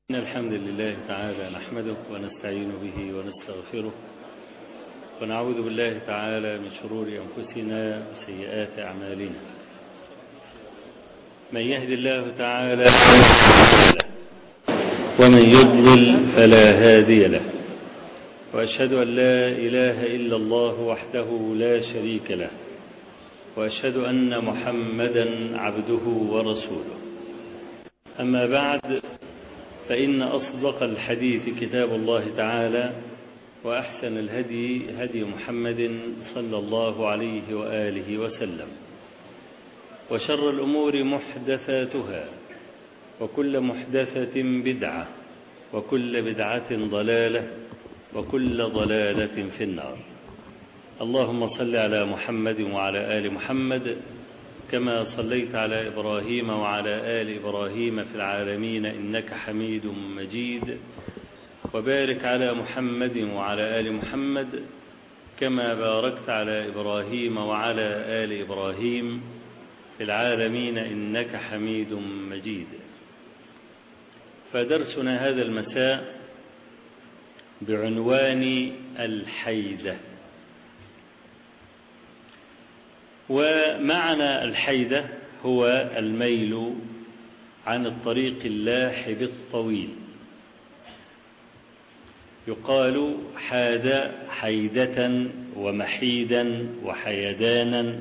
إن الحمد لله تعالى نحمده ونستعين به ونستغفره ونعوذ بالله تعالى من شرور أنفسنا وسيئات أعمالنا من يهد الله تعالى ومن يضلل فلا هادي له وأشهد أن لا إله إلا الله وحده لا شريك له وأشهد أن محمدا عبده ورسوله أما بعد فإن أصدق الحديث كتاب الله تعالى وأحسن الهدي هدي محمد صلى الله عليه وآله وسلم وشر الأمور محدثاتها وكل محدثة بدعة وكل بدعة ضلالة وكل ضلالة في النار اللهم صل على محمد وعلى آل محمد كما صليت على إبراهيم وعلى آل إبراهيم في العالمين إنك حميد مجيد وبارك على محمد وعلى آل محمد كما باركت على إبراهيم وعلى آل إبراهيم في العالمين إنك حميد مجيد فدرسنا هذا المساء بعنوان الحيدة ومعنى الحيدة هو الميل عن الطريق اللاحب الطويل يقال حاد حيدة ومحيدا وحيدانا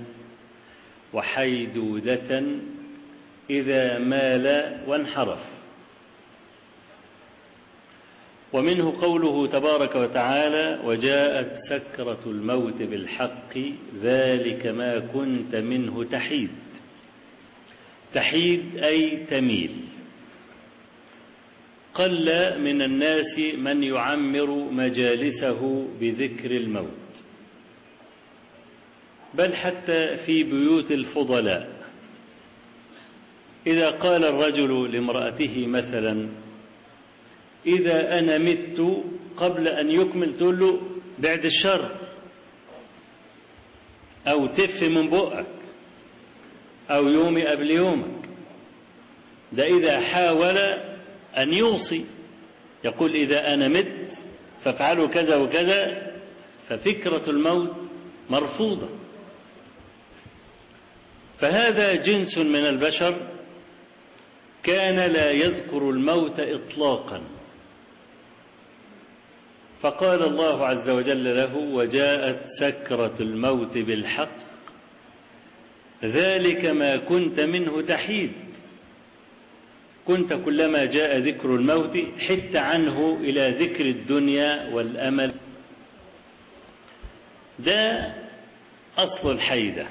وحيدودة إذا مال وانحرف ومنه قوله تبارك وتعالى وجاءت سكرة الموت بالحق ذلك ما كنت منه تحيد تحيد أي تميل قل من الناس من يعمر مجالسه بذكر الموت بل حتى في بيوت الفضلاء إذا قال الرجل لامرأته مثلا إذا أنا مت قبل أن يكمل تقول له بعد الشر أو تف من بقك أو يومي قبل يومك ده إذا حاول أن يوصي يقول إذا أنا مت فافعلوا كذا وكذا ففكرة الموت مرفوضة فهذا جنس من البشر كان لا يذكر الموت إطلاقا فقال الله عز وجل له وجاءت سكرة الموت بالحق ذلك ما كنت منه تحيد كنت كلما جاء ذكر الموت حدت عنه إلى ذكر الدنيا والأمل ده أصل الحيدة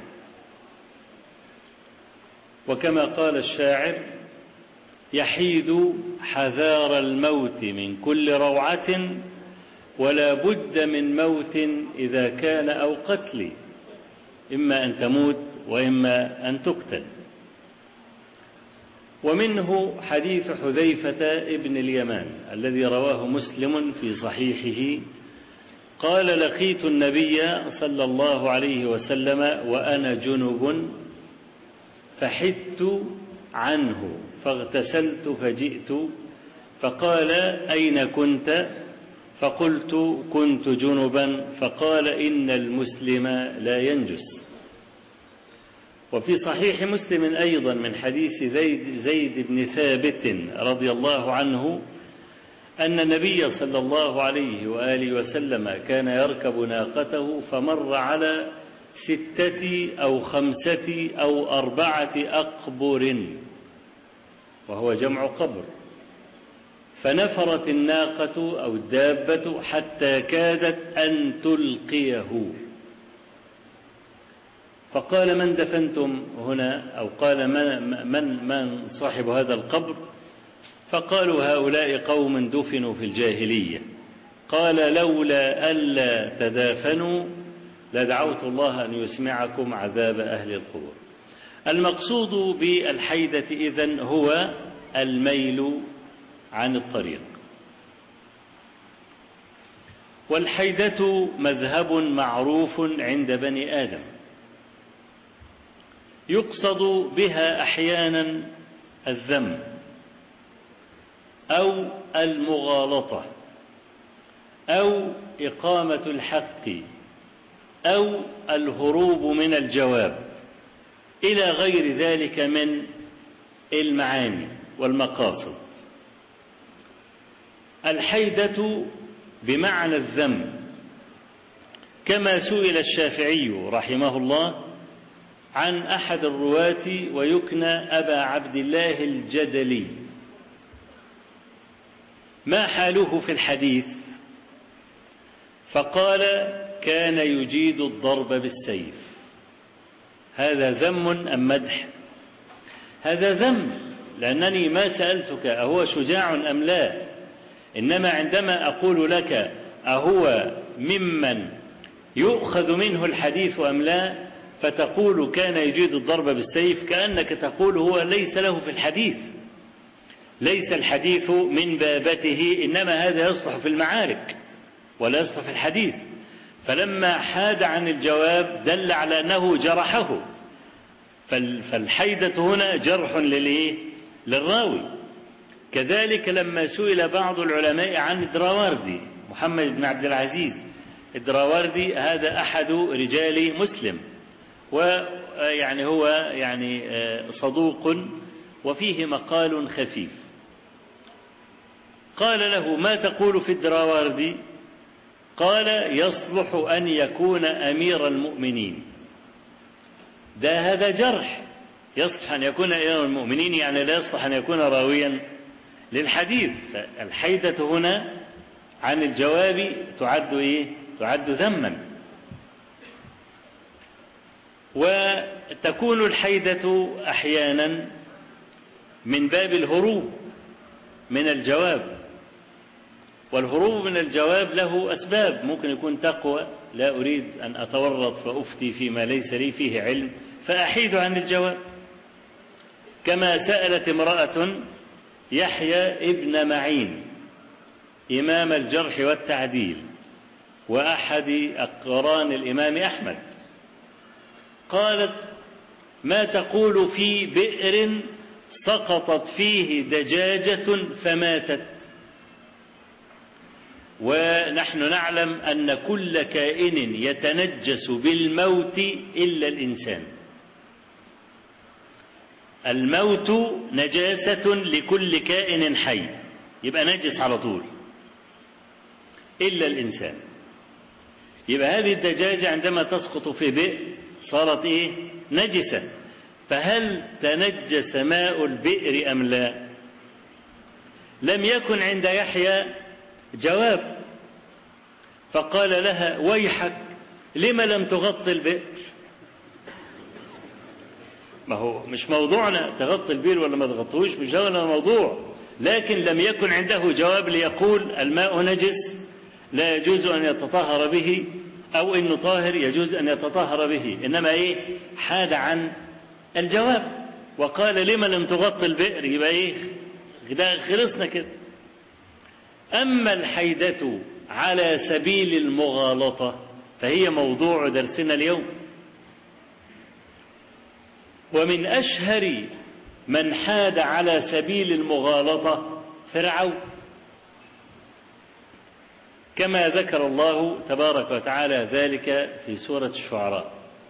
وكما قال الشاعر يحيد حذار الموت من كل روعة ولا بد من موت إذا كان أو قتل إما أن تموت وإما أن تقتل ومنه حديث حذيفة ابن اليمان الذي رواه مسلم في صحيحه قال لقيت النبي صلى الله عليه وسلم وأنا جنب فحدت عنه فاغتسلت فجئت فقال أين كنت فقلت كنت جنبا فقال إن المسلم لا ينجس وفي صحيح مسلم أيضا من حديث زيد, زيد بن ثابت رضي الله عنه أن النبي صلى الله عليه وآله وسلم كان يركب ناقته فمر على ستة أو خمسة أو أربعة أقبر وهو جمع قبر فنفرت الناقة أو الدابة حتى كادت أن تلقيه فقال من دفنتم هنا أو قال من, من, من صاحب هذا القبر فقالوا هؤلاء قوم دفنوا في الجاهلية قال لولا ألا تدافنوا لدعوت الله أن يسمعكم عذاب أهل القبور المقصود بالحيدة إذن هو الميل عن الطريق والحيدة مذهب معروف عند بني آدم يقصد بها أحيانا الذم أو المغالطة أو إقامة الحق أو الهروب من الجواب إلى غير ذلك من المعاني والمقاصد الحيدة بمعنى الذم كما سئل الشافعي رحمه الله عن أحد الرواة ويكنى أبا عبد الله الجدلي ما حاله في الحديث فقال كان يجيد الضرب بالسيف هذا ذم أم مدح هذا ذم لأنني ما سألتك أهو شجاع أم لا إنما عندما أقول لك أهو ممن يؤخذ منه الحديث أم لا فتقول كان يجيد الضرب بالسيف كأنك تقول هو ليس له في الحديث ليس الحديث من بابته إنما هذا يصلح في المعارك ولا يصلح في الحديث فلما حاد عن الجواب دل على أنه جرحه فالحيدة هنا جرح للإيه؟ للراوي كذلك لما سئل بعض العلماء عن الدراوردي محمد بن عبد العزيز الدراوردي هذا أحد رجال مسلم ويعني هو يعني صدوق وفيه مقال خفيف قال له ما تقول في الدراوردي قال يصلح أن يكون أمير المؤمنين ده هذا جرح يصلح أن يكون أمير المؤمنين يعني لا يصلح أن يكون راويا للحديث الحيدة هنا عن الجواب تعد إيه تعد ذما وتكون الحيدة أحيانا من باب الهروب من الجواب والهروب من الجواب له أسباب ممكن يكون تقوى لا أريد أن أتورط فأفتي فيما ليس لي فيه علم فأحيد عن الجواب كما سألت امرأة يحيى ابن معين إمام الجرح والتعديل وأحد أقران الإمام أحمد قالت ما تقول في بئر سقطت فيه دجاجة فماتت ونحن نعلم أن كل كائن يتنجس بالموت إلا الإنسان الموت نجاسة لكل كائن حي يبقى نجس على طول إلا الإنسان يبقى هذه الدجاجة عندما تسقط في بئر صارت إيه نجسة فهل تنجس ماء البئر أم لا لم يكن عند يحيى جواب فقال لها ويحك لم لم تغطي البئر ما هو مش موضوعنا تغطي البئر ولا ما تغطوش مش هذا الموضوع لكن لم يكن عنده جواب ليقول الماء نجس لا يجوز أن يتطهر به أو إنه طاهر يجوز أن يتطهر به إنما إيه حاد عن الجواب وقال لما لم تغطي البئر يبقى إيه ده خلصنا كده أما الحيدة على سبيل المغالطة فهي موضوع درسنا اليوم ومن أشهر من حاد على سبيل المغالطة فرعون كما ذكر الله تبارك وتعالى ذلك في سورة الشعراء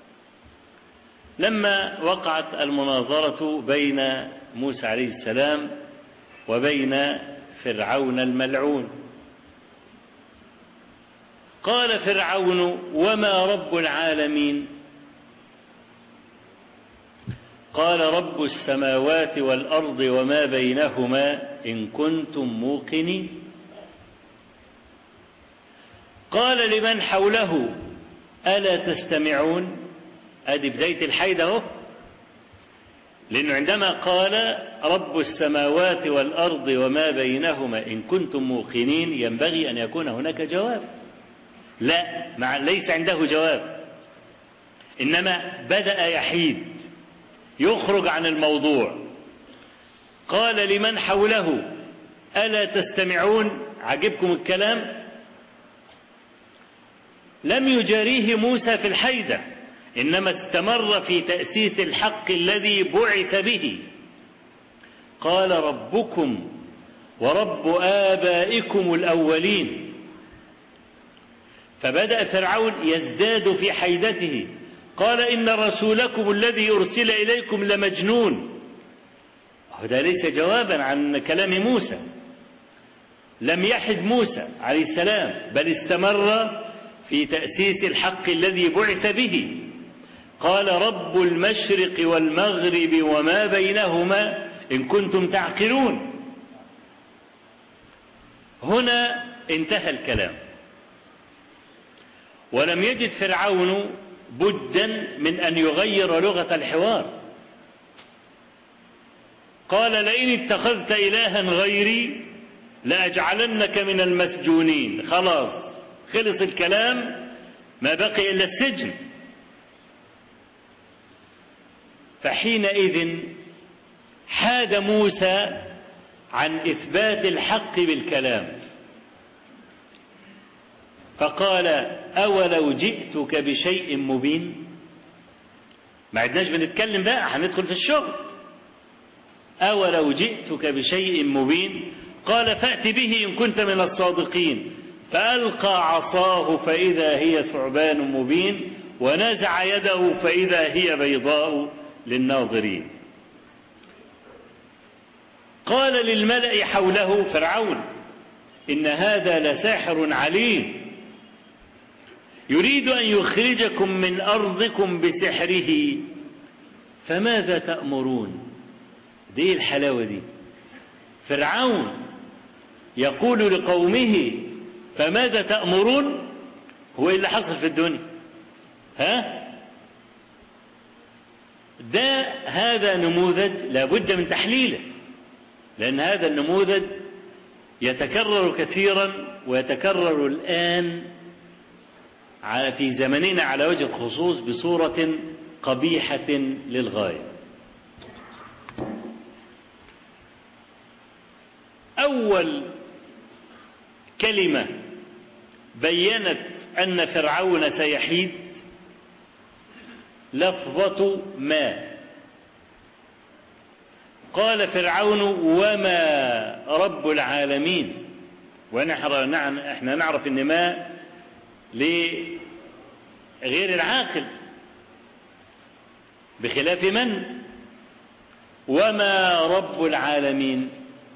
لما وقعت المناظرة بين موسى عليه السلام وبين فرعون الملعون قال فرعون وما رب العالمين قال رب السماوات والأرض وما بينهما إن كنتم موقنين قال لمن حوله ألا تستمعون أدي بداية الحيدة أهو لأنه عندما قال رب السماوات والأرض وما بينهما إن كنتم موقنين ينبغي أن يكون هناك جواب لا مع ليس عنده جواب إنما بدأ يحيد يخرج عن الموضوع قال لمن حوله ألا تستمعون عجبكم الكلام لم يجاريه موسى في الحيدة إنما استمر في تأسيس الحق الذي بعث به قال ربكم ورب آبائكم الأولين فبدأ فرعون يزداد في حيدته قال إن رسولكم الذي أرسل إليكم لمجنون هذا ليس جوابا عن كلام موسى لم يحد موسى عليه السلام بل استمر في تأسيس الحق الذي بعث به قال رب المشرق والمغرب وما بينهما إن كنتم تعقلون هنا انتهى الكلام ولم يجد فرعون بدا من أن يغير لغة الحوار قال لئن اتخذت إلها غيري لأجعلنك من المسجونين خلاص خلص الكلام ما بقي إلا السجن فحينئذ حاد موسى عن إثبات الحق بالكلام فقال أولو جئتك بشيء مبين ما عدناش بنتكلم بقى هندخل في الشغل أولو جئتك بشيء مبين قال فأت به إن كنت من الصادقين فألقى عصاه فإذا هي ثعبان مبين ونزع يده فإذا هي بيضاء للناظرين قال للملأ حوله فرعون إن هذا لساحر عليم يريد أن يخرجكم من أرضكم بسحره فماذا تأمرون دي الحلاوة دي فرعون يقول لقومه فماذا تأمرون هو إيه اللي حصل في الدنيا ها ده هذا نموذج لابد من تحليله لأن هذا النموذج يتكرر كثيرا ويتكرر الآن في زمننا على وجه الخصوص بصورة قبيحة للغاية أول كلمة بينت أن فرعون سيحيد لفظة ما قال فرعون وما رب العالمين ونحن احنا نعرف ان ما لغير العاقل بخلاف من وما رب العالمين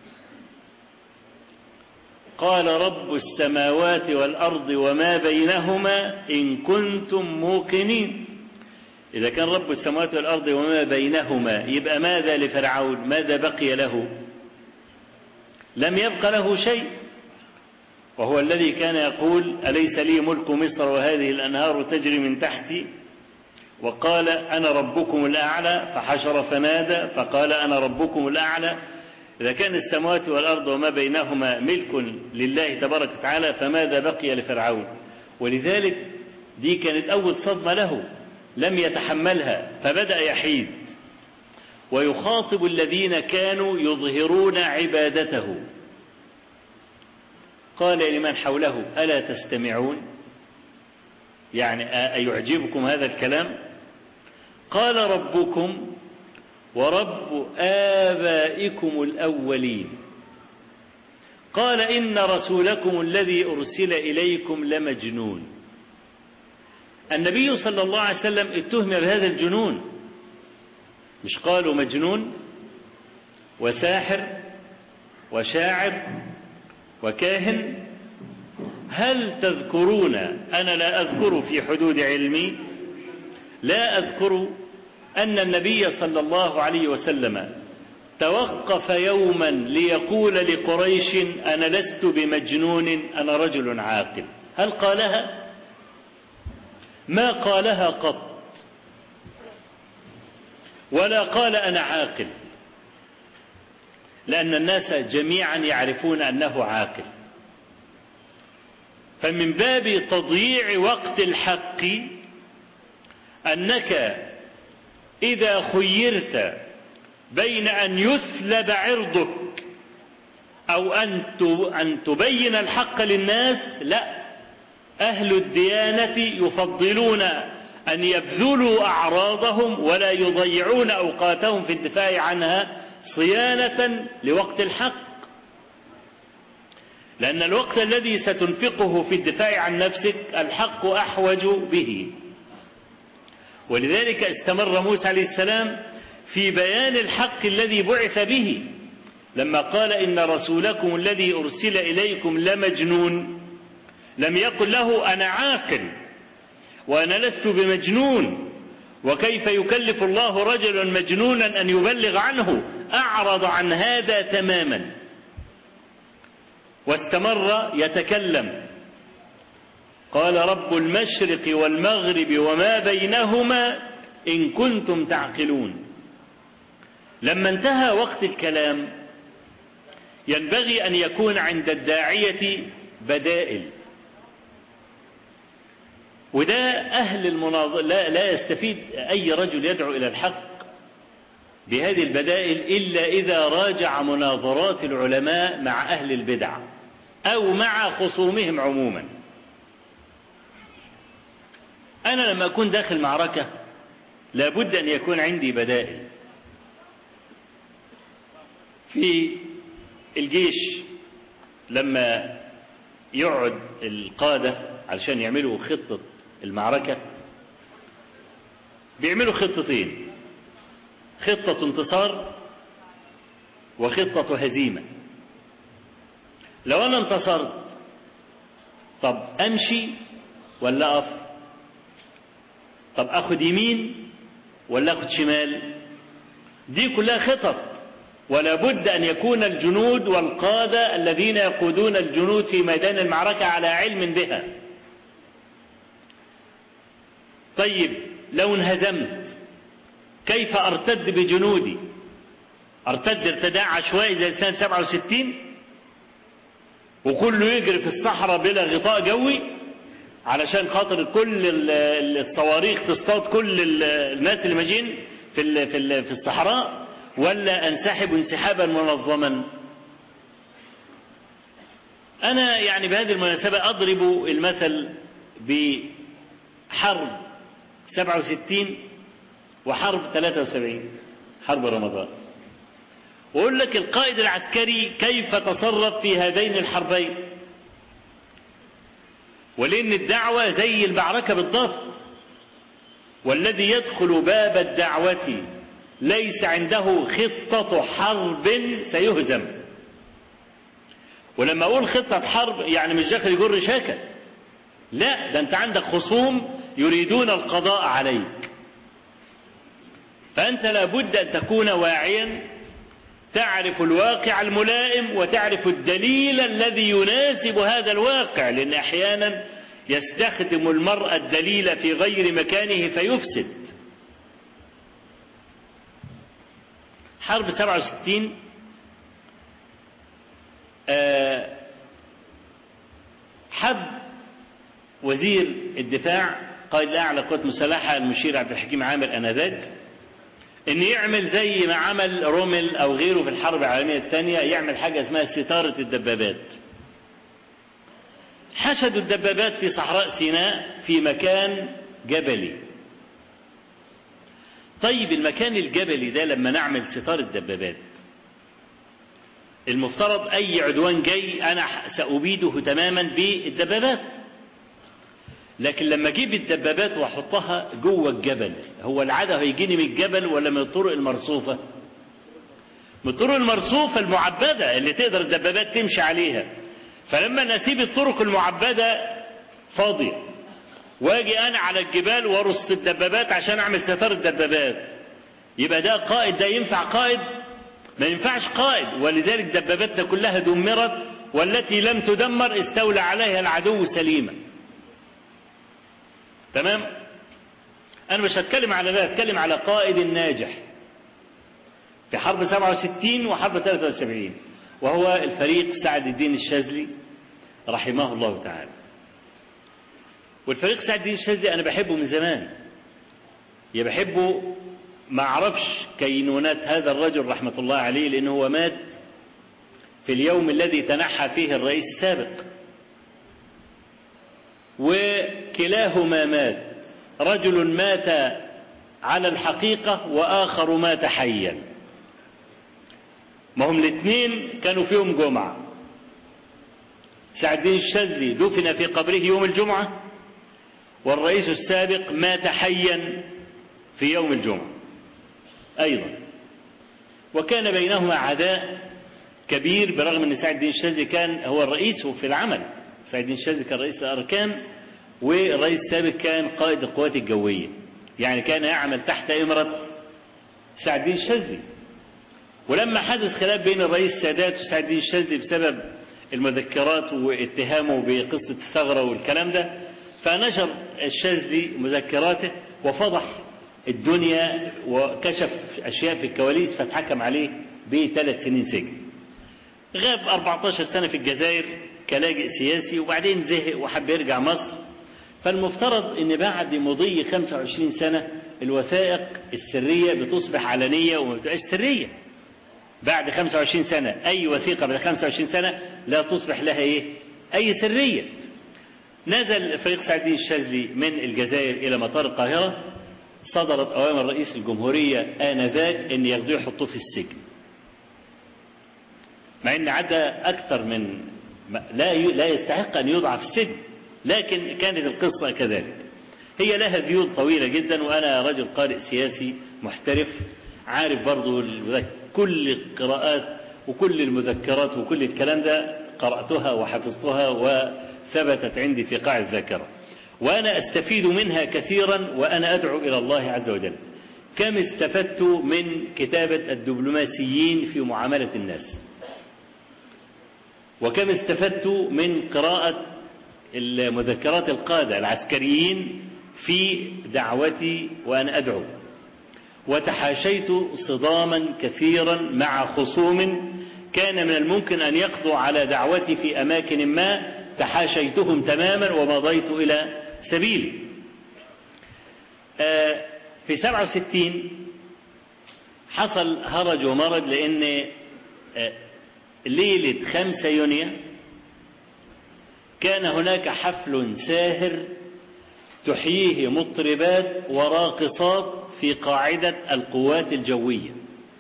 قال رب السماوات والأرض وما بينهما إن كنتم موقنين إذا كان رب السماوات والأرض وما بينهما يبقى ماذا لفرعون ماذا بقي له لم يبق له شيء وهو الذي كان يقول أليس لي ملك مصر وهذه الأنهار تجري من تحتي وقال أنا ربكم الأعلى فحشر فنادى فقال أنا ربكم الأعلى إذا كان السماوات والأرض وما بينهما ملك لله تبارك وتعالى فماذا بقي لفرعون ولذلك دي كانت أول صدمة له لم يتحملها فبدأ يحيد ويخاطب الذين كانوا يظهرون عبادته قال لمن حوله ألا تستمعون يعني أيعجبكم هذا الكلام قال ربكم ورب آبائكم الأولين قال إن رسولكم الذي أرسل إليكم لمجنون النبي صلى الله عليه وسلم اتهم بهذا الجنون مش قالوا مجنون وساحر وشاعر وكاهن هل تذكرون أنا لا أذكر في حدود علمي لا أذكر أن النبي صلى الله عليه وسلم توقف يوما ليقول لقريش أنا لست بمجنون أنا رجل عاقل هل قالها ما قالها قط ولا قال أنا عاقل لأن الناس جميعا يعرفون أنه عاقل فمن باب تضييع وقت الحق أنك إذا خيرت بين أن يسلب عرضك أو أن تبين الحق للناس لا أهل الديانة يفضلون أن يبذلوا أعراضهم ولا يضيعون أوقاتهم في الدفاع عنها صيانة لوقت الحق لأن الوقت الذي ستنفقه في الدفاع عن نفسك الحق أحوج به ولذلك استمر موسى عليه السلام في بيان الحق الذي بعث به لما قال إن رسولكم الذي أرسل إليكم لمجنون لم يقل له أنا عاقل وأنا لست بمجنون وكيف يكلف الله رجلا مجنونا أن يبلغ عنه أعرض عن هذا تماما واستمر يتكلم قال رب المشرق والمغرب وما بينهما إن كنتم تعقلون لما انتهى وقت الكلام ينبغي أن يكون عند الداعية بدائل وده أهل المناظرة لا, لا يستفيد أي رجل يدعو إلى الحق بهذه البدائل إلا إذا راجع مناظرات العلماء مع أهل البدع أو مع خصومهم عموما أنا لما أكون داخل معركة لابد أن يكون عندي بدائل في الجيش لما يقعد القادة علشان يعملوا خطة المعركة بيعملوا خطتين خطة انتصار وخطة هزيمة لو أنا انتصرت طب أمشي ولا أقف طب أخد يمين ولا أخد شمال دي كلها خطط ولا بد أن يكون الجنود والقادة الذين يقودون الجنود في ميدان المعركة على علم بها طيب لو انهزمت كيف أرتد بجنودي أرتد ارتداء عشوائي زي سنة 67 وكله يجري في الصحراء بلا غطاء جوي علشان خاطر كل الصواريخ تصطاد كل الناس اللي ماشيين في في الصحراء ولا انسحب انسحابا منظما انا يعني بهذه المناسبه اضرب المثل بحرب 67 وحرب 73 حرب رمضان واقول لك القائد العسكري كيف تصرف في هذين الحربين ولان الدعوه زي المعركه بالضبط والذي يدخل باب الدعوه ليس عنده خطه حرب سيهزم ولما اقول خطه حرب يعني مش داخل يجر شاكا لا ده انت عندك خصوم يريدون القضاء عليك فانت لابد ان تكون واعيا تعرف الواقع الملائم وتعرف الدليل الذي يناسب هذا الواقع لان احيانا يستخدم المرء الدليل في غير مكانه فيفسد حرب 67 آه حب وزير الدفاع قائد الاعلى قوات مسلحه المشير عبد الحكيم عامر انذاك ان يعمل زي ما عمل رومل او غيره في الحرب العالميه الثانيه يعمل حاجه اسمها ستاره الدبابات حشدوا الدبابات في صحراء سيناء في مكان جبلي طيب المكان الجبلي ده لما نعمل ستاره دبابات المفترض اي عدوان جاي انا سابيده تماما بالدبابات لكن لما اجيب الدبابات واحطها جوه الجبل هو العاده هيجيني من الجبل ولا من الطرق المرصوفه من الطرق المرصوفه المعبده اللي تقدر الدبابات تمشي عليها فلما نسيب الطرق المعبده فاضيه واجي انا على الجبال وارص الدبابات عشان اعمل ستار الدبابات يبقى ده قائد ده ينفع قائد ما ينفعش قائد ولذلك دباباتنا كلها دمرت والتي لم تدمر استولى عليها العدو سليما تمام انا مش هتكلم على ده هتكلم على قائد ناجح في حرب 67 وحرب 73 وهو الفريق سعد الدين الشاذلي رحمه الله تعالى والفريق سعد الدين الشاذلي انا بحبه من زمان يا بحبه ما اعرفش كينونات هذا الرجل رحمه الله عليه لانه هو مات في اليوم الذي تنحى فيه الرئيس السابق وكلاهما مات رجل مات على الحقيقة وآخر مات حيا ما هم الاثنين كانوا فيهم جمعة سعد الدين الشاذلي دفن في قبره يوم الجمعة والرئيس السابق مات حيا في يوم الجمعة أيضا وكان بينهما عداء كبير برغم أن سعد الدين الشاذلي كان هو الرئيس في العمل سعد الدين الشاذلي كان رئيس الأركان والرئيس السابق كان قائد القوات الجوية يعني كان يعمل تحت إمرة سعد الدين الشاذلي ولما حدث خلاف بين الرئيس السادات وسعد الدين الشاذلي بسبب المذكرات واتهامه بقصة الثغرة والكلام ده فنشر الشاذلي مذكراته وفضح الدنيا وكشف أشياء في الكواليس فاتحكم عليه بثلاث سنين سجن غاب 14 سنة في الجزائر كلاجئ سياسي وبعدين زهق وحب يرجع مصر فالمفترض ان بعد مضي 25 سنة الوثائق السرية بتصبح علنية وما بتبقاش سرية بعد 25 سنة أي وثيقة بعد 25 سنة لا تصبح لها إيه؟ أي سرية نزل فريق سعد الدين الشاذلي من الجزائر إلى مطار القاهرة صدرت أوامر رئيس الجمهورية آنذاك أن ياخدوه يحطوه في السجن مع أن عدى أكثر من لا لا يستحق أن يوضع في السجن لكن كانت القصة كذلك هي لها ذيول طويلة جدا وأنا رجل قارئ سياسي محترف عارف برضو كل القراءات وكل المذكرات وكل الكلام ده قرأتها وحفظتها وثبتت عندي في قاع الذاكرة وأنا أستفيد منها كثيرا وأنا أدعو إلى الله عز وجل كم استفدت من كتابة الدبلوماسيين في معاملة الناس وكم استفدت من قراءة المذكرات القادة العسكريين في دعوتي وأنا أدعو وتحاشيت صداما كثيرا مع خصوم كان من الممكن أن يقضوا على دعوتي في أماكن ما تحاشيتهم تماما ومضيت إلى سبيلي في 67 حصل هرج ومرج لأن ليلة 5 يونيو كان هناك حفل ساهر تحييه مطربات وراقصات في قاعدة القوات الجوية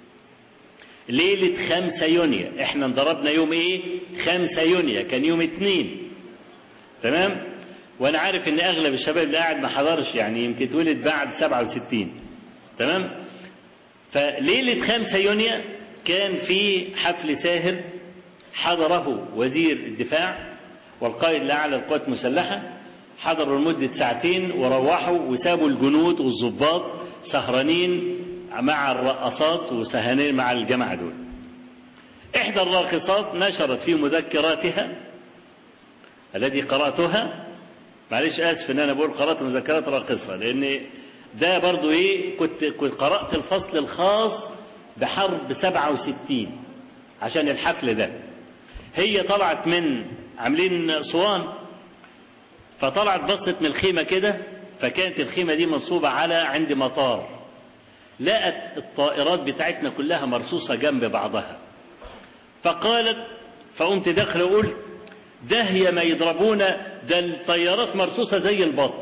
ليلة خمسة يونيو احنا انضربنا يوم ايه خمسة يونيو كان يوم اتنين تمام وانا عارف ان اغلب الشباب اللي قاعد ما حضرش يعني يمكن اتولد بعد سبعة وستين تمام فليلة خمسة يونيو كان في حفل ساهر حضره وزير الدفاع والقائد الأعلى للقوات المسلحة حضروا لمدة ساعتين وروحوا وسابوا الجنود والضباط سهرانين مع الرقصات وسهرانين مع الجماعة دول إحدى الراقصات نشرت في مذكراتها الذي قرأتها معلش آسف إن أنا بقول قرأت مذكرات راقصة لأن ده برضو إيه كنت كنت قرأت الفصل الخاص بحرب 67 عشان الحفل ده هي طلعت من عاملين صوان فطلعت بصت من الخيمة كده فكانت الخيمة دي منصوبة على عند مطار لقت الطائرات بتاعتنا كلها مرصوصة جنب بعضها فقالت فقمت داخل وقلت ده هي ما يضربونا ده الطيارات مرصوصة زي البط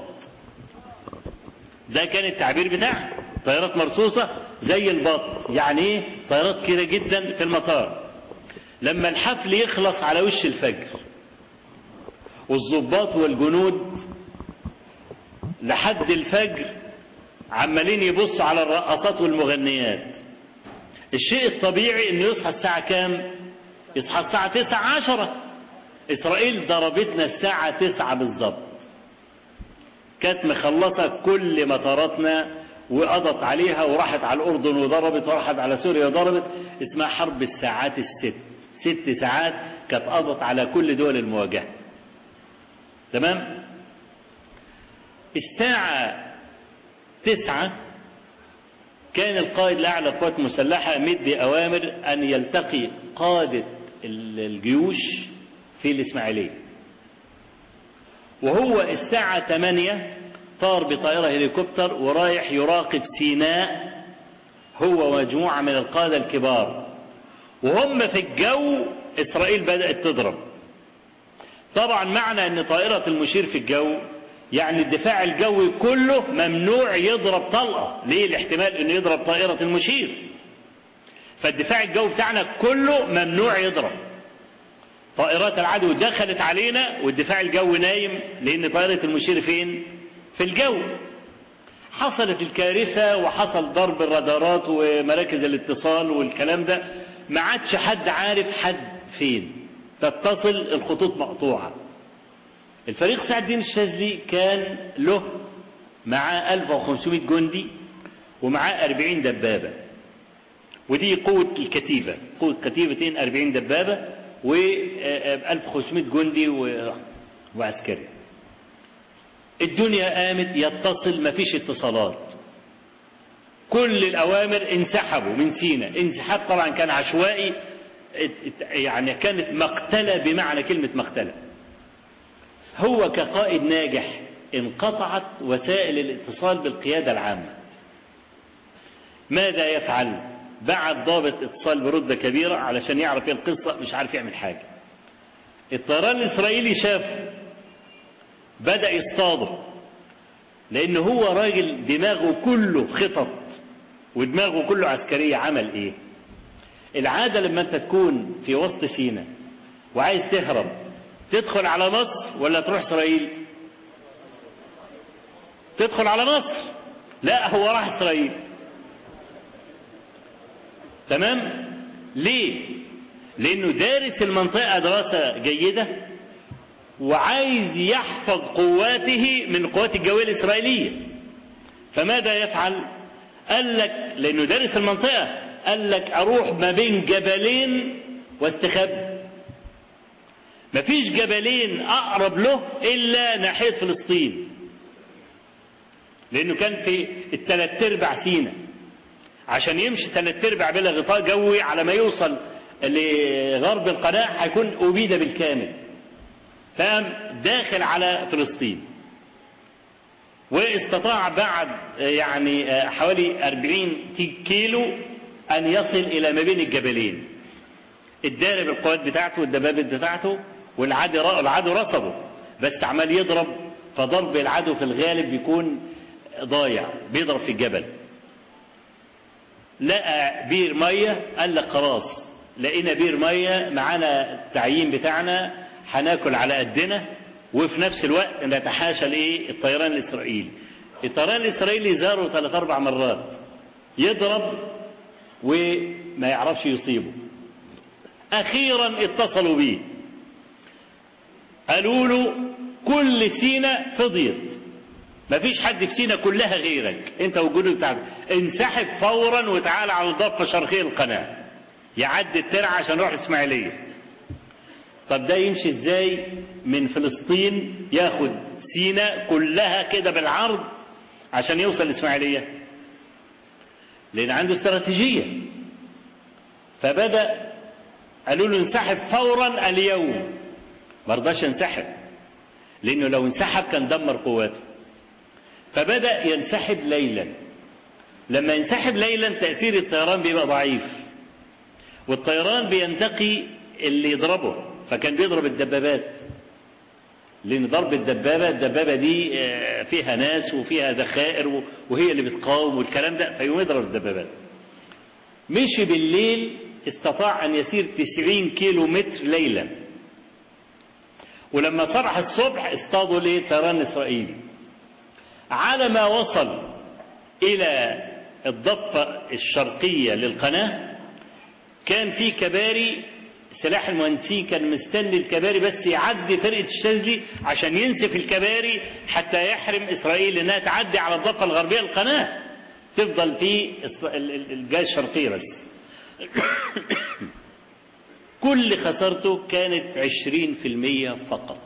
ده كان التعبير بتاعها طيارات مرصوصة زي البط يعني ايه طيارات كده جدا في المطار لما الحفل يخلص على وش الفجر والضباط والجنود لحد الفجر عمالين يبصوا على الرقصات والمغنيات الشيء الطبيعي انه يصحى الساعة كام يصحى الساعة تسعة عشرة اسرائيل ضربتنا الساعة تسعة بالظبط كانت مخلصة كل مطاراتنا وقضت عليها وراحت على الأردن وضربت وراحت على سوريا وضربت اسمها حرب الساعات الست ست ساعات كانت قضت على كل دول المواجهة تمام الساعة تسعة كان القائد الأعلى للقوات المسلحة مدي أوامر أن يلتقي قادة الجيوش في الإسماعيلية وهو الساعة 8 طار بطائرة هليكوبتر ورايح يراقب سيناء هو ومجموعة من القادة الكبار وهم في الجو إسرائيل بدأت تضرب طبعا معنى أن طائرة المشير في الجو يعني الدفاع الجوي كله ممنوع يضرب طلقة ليه الاحتمال أنه يضرب طائرة المشير فالدفاع الجوي بتاعنا كله ممنوع يضرب طائرات العدو دخلت علينا والدفاع الجوي نايم لأن طائرة المشير فين؟ في الجو حصلت الكارثة وحصل ضرب الرادارات ومراكز الاتصال والكلام ده ما عادش حد عارف حد فين تتصل الخطوط مقطوعة الفريق سعد الدين الشاذلي كان له معاه 1500 جندي ومعاه 40 دبابة ودي قوة الكتيبة قوة كتيبتين 40 دبابة و 1500 جندي وعسكري الدنيا قامت يتصل مفيش اتصالات كل الأوامر انسحبوا من سينا انسحاب طبعا كان عشوائي يعني كانت مقتلة بمعنى كلمة مقتلة هو كقائد ناجح انقطعت وسائل الاتصال بالقيادة العامة ماذا يفعل بعد ضابط اتصال برتبة كبيرة علشان يعرف ايه القصة مش عارف يعمل حاجة الطيران الإسرائيلي شاف بدأ يصطاده لأن هو راجل دماغه كله خطط ودماغه كله عسكرية عمل إيه العادة لما أنت تكون في وسط سينا وعايز تهرب تدخل على مصر ولا تروح إسرائيل تدخل على مصر لا هو راح إسرائيل تمام ليه لأنه دارس المنطقة دراسة جيدة وعايز يحفظ قواته من القوات الجوية الإسرائيلية فماذا يفعل قال لك لأنه دارس المنطقة قال لك أروح ما بين جبلين واستخبى مفيش جبلين أقرب له إلا ناحية فلسطين لأنه كان في الثلاث أرباع سينا عشان يمشي ثلاث أرباع بلا غطاء جوي على ما يوصل لغرب القناة هيكون أبيد بالكامل فقام داخل على فلسطين واستطاع بعد يعني حوالي 40 كيلو أن يصل إلى ما بين الجبلين الدارب القوات بتاعته والدبابة بتاعته والعدو العدو رصده بس عمال يضرب فضرب العدو في الغالب بيكون ضايع بيضرب في الجبل لقى بير مية قال لك خلاص لقينا بير مية معانا التعيين بتاعنا هناكل على قدنا وفي نفس الوقت نتحاشى الايه الطيران الاسرائيلي الطيران الاسرائيلي زاره ثلاث اربع مرات يضرب وما يعرفش يصيبه اخيرا اتصلوا بيه قالوا له كل سينا فضيت مفيش حد في سينا كلها غيرك انت والجنود بتاعك انسحب فورا وتعالى على الضفه الشرقيه للقناه يعدي الترعه عشان يروح الاسماعيليه طب ده يمشي ازاي من فلسطين ياخد سينا كلها كده بالعرض عشان يوصل الاسماعيليه لان عنده استراتيجيه فبدا قالوا له انسحب فورا اليوم ما رضاش ينسحب لانه لو انسحب كان دمر قواته فبدا ينسحب ليلا لما ينسحب ليلا تاثير الطيران بيبقى ضعيف والطيران بينتقي اللي يضربه فكان بيضرب الدبابات لان ضرب الدبابه الدبابه دي فيها ناس وفيها ذخائر وهي اللي بتقاوم والكلام ده فيقوم يضرب الدبابات مشي بالليل استطاع ان يسير 90 كيلو متر ليلا ولما صبح الصبح اصطادوا ليه طيران اسرائيلي على ما وصل الى الضفه الشرقيه للقناه كان في كباري سلاح المهندسين كان مستني الكباري بس يعدي فرقة الشاذلي عشان ينسف الكباري حتى يحرم إسرائيل إنها تعدي على الضفة الغربية القناة تفضل في الجهة الشرقية بس كل خسارته كانت عشرين في المية فقط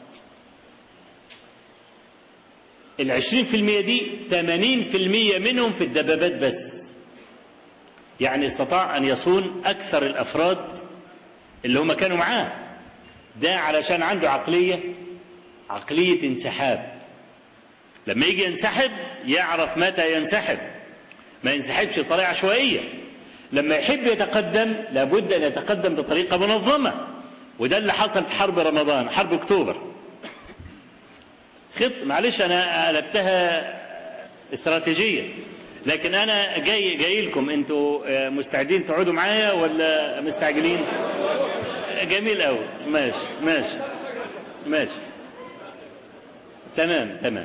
العشرين في المية دي تمانين في المية منهم في الدبابات بس يعني استطاع أن يصون أكثر الأفراد اللي هم كانوا معاه ده علشان عنده عقلية عقلية انسحاب لما يجي ينسحب يعرف متى ينسحب ما ينسحبش بطريقة عشوائية لما يحب يتقدم لابد أن يتقدم بطريقة منظمة وده اللي حصل في حرب رمضان حرب أكتوبر خط معلش أنا قلبتها استراتيجية لكن أنا جاي جاي لكم أنتوا مستعدين تقعدوا معايا ولا مستعجلين؟ جميل قوي ماشي ماشي ماشي تمام تمام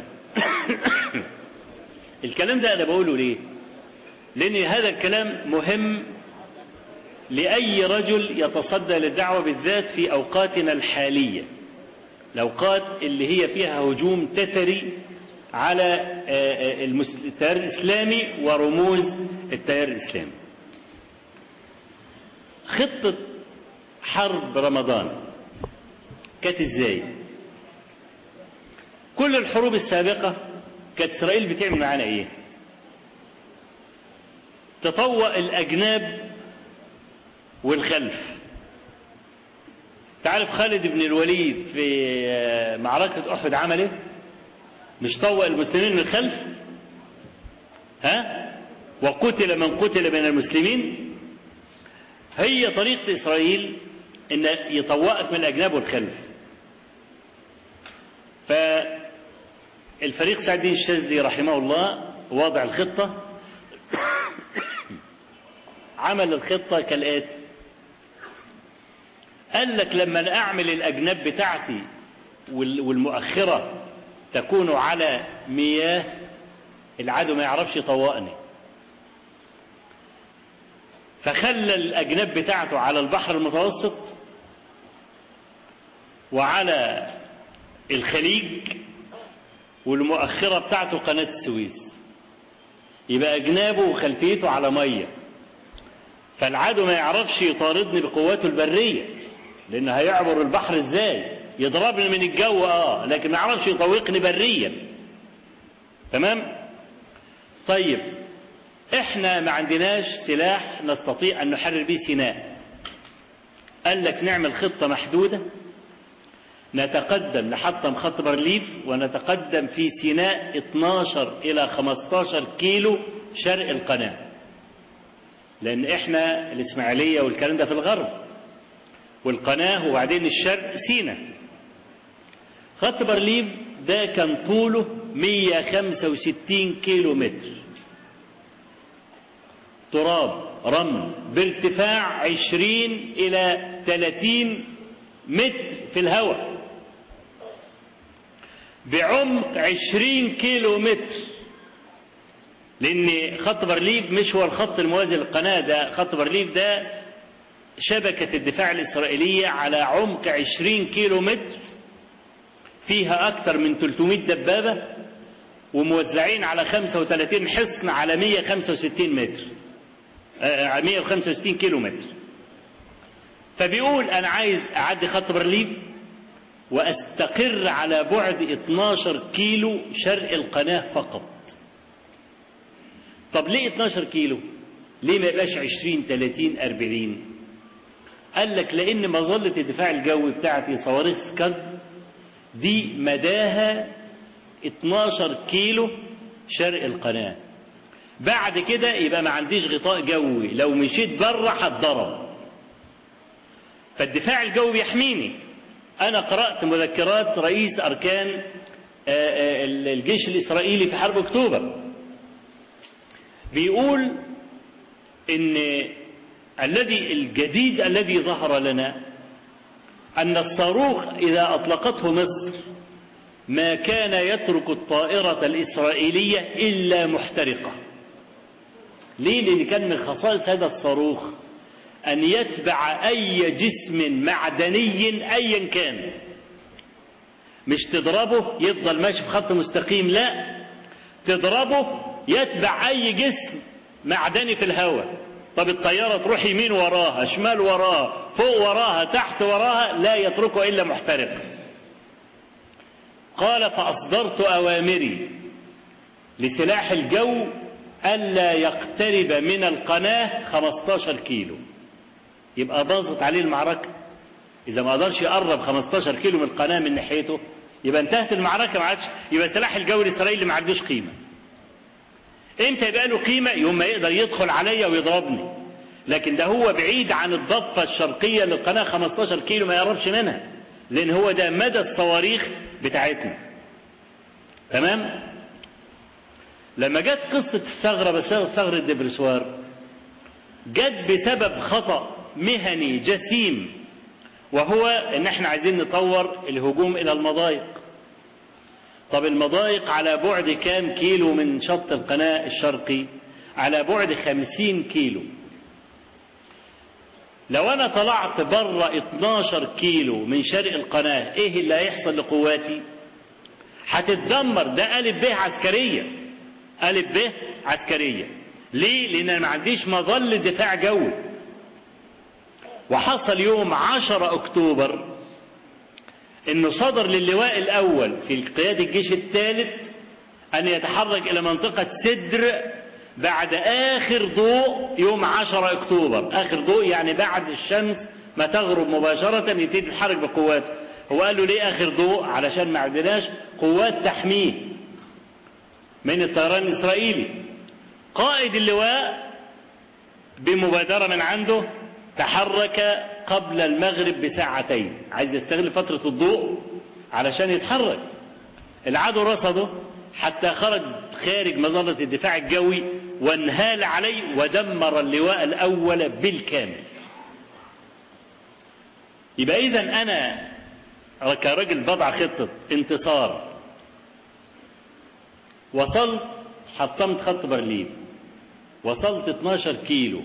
الكلام ده انا بقوله ليه لان هذا الكلام مهم لاي رجل يتصدى للدعوه بالذات في اوقاتنا الحاليه الاوقات اللي هي فيها هجوم تتري على التيار الاسلامي ورموز التيار الاسلامي خطه حرب رمضان كانت ازاي كل الحروب السابقة كانت إسرائيل بتعمل معانا إيه؟ تطوق الأجناب والخلف تعرف خالد بن الوليد في معركة أحد عمل إيه؟ مش طوق المسلمين من الخلف؟ ها؟ وقتل من قتل من المسلمين هي طريقة إسرائيل إن يطوقك من الأجناب والخلف فالفريق سعد الدين الشاذلي رحمه الله وضع الخطة عمل الخطة كالآتي قال لك لما أعمل الأجناب بتاعتي والمؤخرة تكون على مياه العدو ما يعرفش يطوقني فخلى الأجناب بتاعته على البحر المتوسط وعلى الخليج والمؤخرة بتاعته قناة السويس يبقى أجنابه وخلفيته على مية فالعدو ما يعرفش يطاردني بقواته البرية لأنه هيعبر البحر إزاي يضربني من الجو آه لكن ما يعرفش يطوقني بريا تمام طيب احنا ما عندناش سلاح نستطيع أن نحرر به سيناء قال لك نعمل خطة محدودة نتقدم نحطم خط بارليف ونتقدم في سيناء 12 إلى 15 كيلو شرق القناة لأن إحنا الإسماعيلية والكلام ده في الغرب والقناة وبعدين الشرق سيناء خط بارليف ده كان طوله 165 كيلو متر تراب رمل بارتفاع 20 إلى 30 متر في الهواء بعمق 20 كيلو متر لأن خط بارليف مش هو الخط الموازي للقناة ده خط بارليف ده شبكة الدفاع الإسرائيلية على عمق 20 كيلو متر فيها أكثر من 300 دبابة وموزعين على 35 حصن على 165 متر 165 كيلو متر فبيقول أنا عايز أعدي خط بارليف وأستقر على بعد 12 كيلو شرق القناة فقط طب ليه 12 كيلو ليه ما يبقاش 20 30 40 قال لك لأن مظلة الدفاع الجوي بتاعتي صواريخ سكاد دي مداها 12 كيلو شرق القناة بعد كده يبقى ما عنديش غطاء جوي لو مشيت بره هتضرب فالدفاع الجوي بيحميني أنا قرأت مذكرات رئيس أركان الجيش الإسرائيلي في حرب أكتوبر بيقول إن الذي الجديد الذي ظهر لنا أن الصاروخ إذا أطلقته مصر ما كان يترك الطائرة الإسرائيلية إلا محترقة ليه؟ لأن كان من خصائص هذا الصاروخ أن يتبع أي جسم معدني أيا كان مش تضربه يفضل ماشي في خط مستقيم لا تضربه يتبع أي جسم معدني في الهواء طب الطيارة تروح يمين وراها شمال وراها فوق وراها تحت وراها لا يتركه إلا محترق قال فأصدرت أوامري لسلاح الجو ألا يقترب من القناة 15 كيلو يبقى باظت عليه المعركة إذا ما قدرش يقرب 15 كيلو من القناة من ناحيته يبقى انتهت المعركة ما عادش يبقى سلاح الجو الإسرائيلي ما عندوش قيمة امتى يبقى له قيمة يوم ما يقدر يدخل عليا ويضربني لكن ده هو بعيد عن الضفة الشرقية للقناة 15 كيلو ما يقربش منها لأن هو ده مدى الصواريخ بتاعتنا تمام لما جت قصة الثغرة بس ثغرة دبرسوار جت بسبب خطأ مهني جسيم وهو ان احنا عايزين نطور الهجوم الى المضايق طب المضايق على بعد كام كيلو من شط القناة الشرقي على بعد خمسين كيلو لو انا طلعت بره 12 كيلو من شرق القناة ايه اللي هيحصل لقواتي هتتدمر ده ألف به عسكرية ألف به عسكرية ليه لان انا ما عنديش مظل دفاع جوي وحصل يوم 10 اكتوبر انه صدر للواء الاول في قيادة الجيش الثالث ان يتحرك الى منطقة سدر بعد اخر ضوء يوم 10 اكتوبر اخر ضوء يعني بعد الشمس ما تغرب مباشرة يبتدي يتحرك بقواته هو قال له ليه اخر ضوء علشان ما عندناش قوات تحميه من الطيران الاسرائيلي قائد اللواء بمبادرة من عنده تحرك قبل المغرب بساعتين عايز يستغل فترة الضوء علشان يتحرك العدو رصده حتى خرج خارج مظلة الدفاع الجوي وانهال عليه ودمر اللواء الأول بالكامل يبقى إذا أنا كراجل بضع خطة انتصار وصلت حطمت خط برلين وصلت 12 كيلو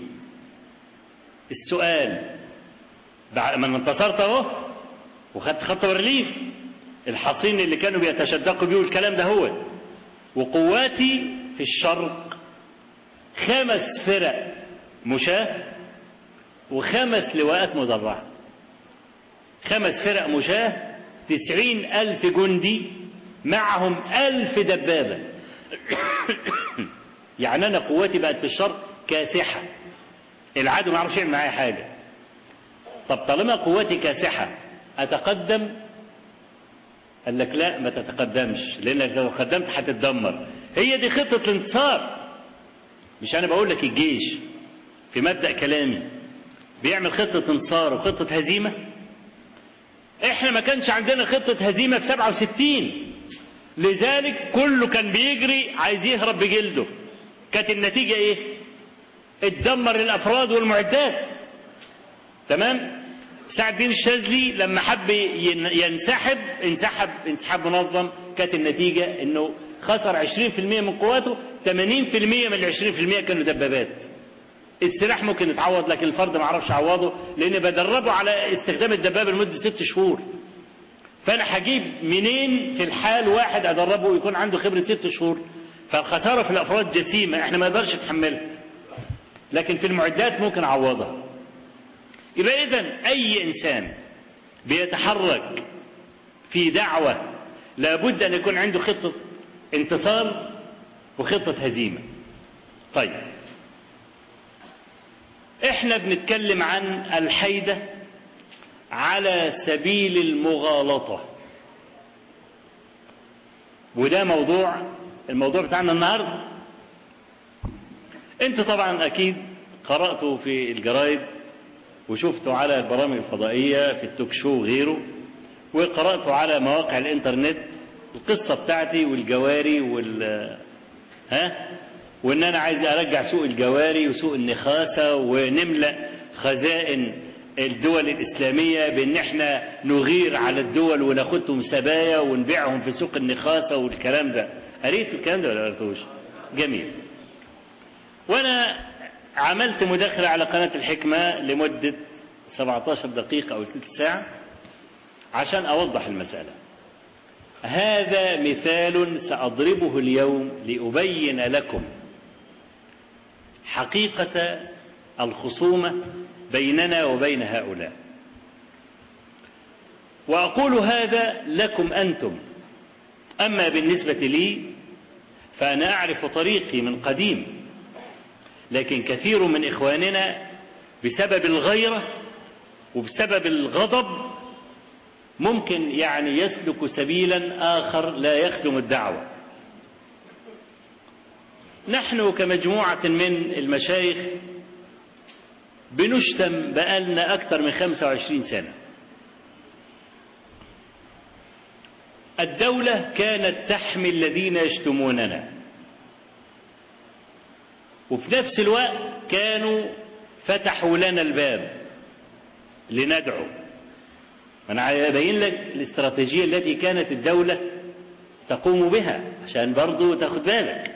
السؤال بعد ما انتصرت اهو وخدت خط برلين الحصين اللي كانوا بيتشدقوا بيه الكلام ده هو وقواتي في الشرق خمس فرق مشاة وخمس لواءات مدرعة خمس فرق مشاة تسعين ألف جندي معهم ألف دبابة يعني أنا قواتي بقت في الشرق كاسحة العدو ما يعرفش يعمل معايا حاجة طب طالما قوتي كاسحة أتقدم قال لك لا ما تتقدمش لأنك لو قدمت هتتدمر هي دي خطة الانتصار مش أنا بقول لك الجيش في مبدأ كلامي بيعمل خطة انتصار وخطة هزيمة احنا ما كانش عندنا خطة هزيمة في 67 لذلك كله كان بيجري عايز يهرب بجلده كانت النتيجة ايه اتدمر الافراد والمعدات تمام سعد الدين الشاذلي لما حب ينسحب انسحب انسحاب منظم كانت النتيجة انه خسر 20% من قواته 80% من ال 20% كانوا دبابات السلاح ممكن يتعوض لكن الفرد ما عرفش يعوضه لان بدربه على استخدام الدبابه لمده ست شهور فانا هجيب منين في الحال واحد ادربه ويكون عنده خبره ست شهور فالخساره في الافراد جسيمه احنا ما نقدرش نتحملها لكن في المعدات ممكن اعوضها يبقى اذا اي انسان بيتحرك في دعوه لابد ان يكون عنده خطه انتصار وخطه هزيمه طيب احنا بنتكلم عن الحيدة على سبيل المغالطة وده موضوع الموضوع بتاعنا النهاردة انتوا طبعا اكيد قرأتوا في الجرايد وشفتوا على البرامج الفضائية في التوك شو وغيره وقرأتوا على مواقع الانترنت القصة بتاعتي والجواري وال ها وان انا عايز ارجع سوق الجواري وسوق النخاسة ونملأ خزائن الدول الإسلامية بأن احنا نغير على الدول وناخدهم سبايا ونبيعهم في سوق النخاسة والكلام ده قريت الكلام ده ولا قريتوش جميل وأنا عملت مداخلة على قناة الحكمة لمدة 17 دقيقة أو ثلث ساعة عشان أوضح المسألة هذا مثال سأضربه اليوم لأبين لكم حقيقة الخصومة بيننا وبين هؤلاء وأقول هذا لكم أنتم أما بالنسبة لي فأنا أعرف طريقي من قديم لكن كثير من إخواننا بسبب الغيرة وبسبب الغضب ممكن يعني يسلك سبيلا آخر لا يخدم الدعوة نحن كمجموعة من المشايخ بنشتم بقالنا أكثر من 25 سنة الدولة كانت تحمي الذين يشتموننا وفي نفس الوقت كانوا فتحوا لنا الباب لندعو أنا أبين لك الاستراتيجية التي كانت الدولة تقوم بها عشان برضو تاخد بالك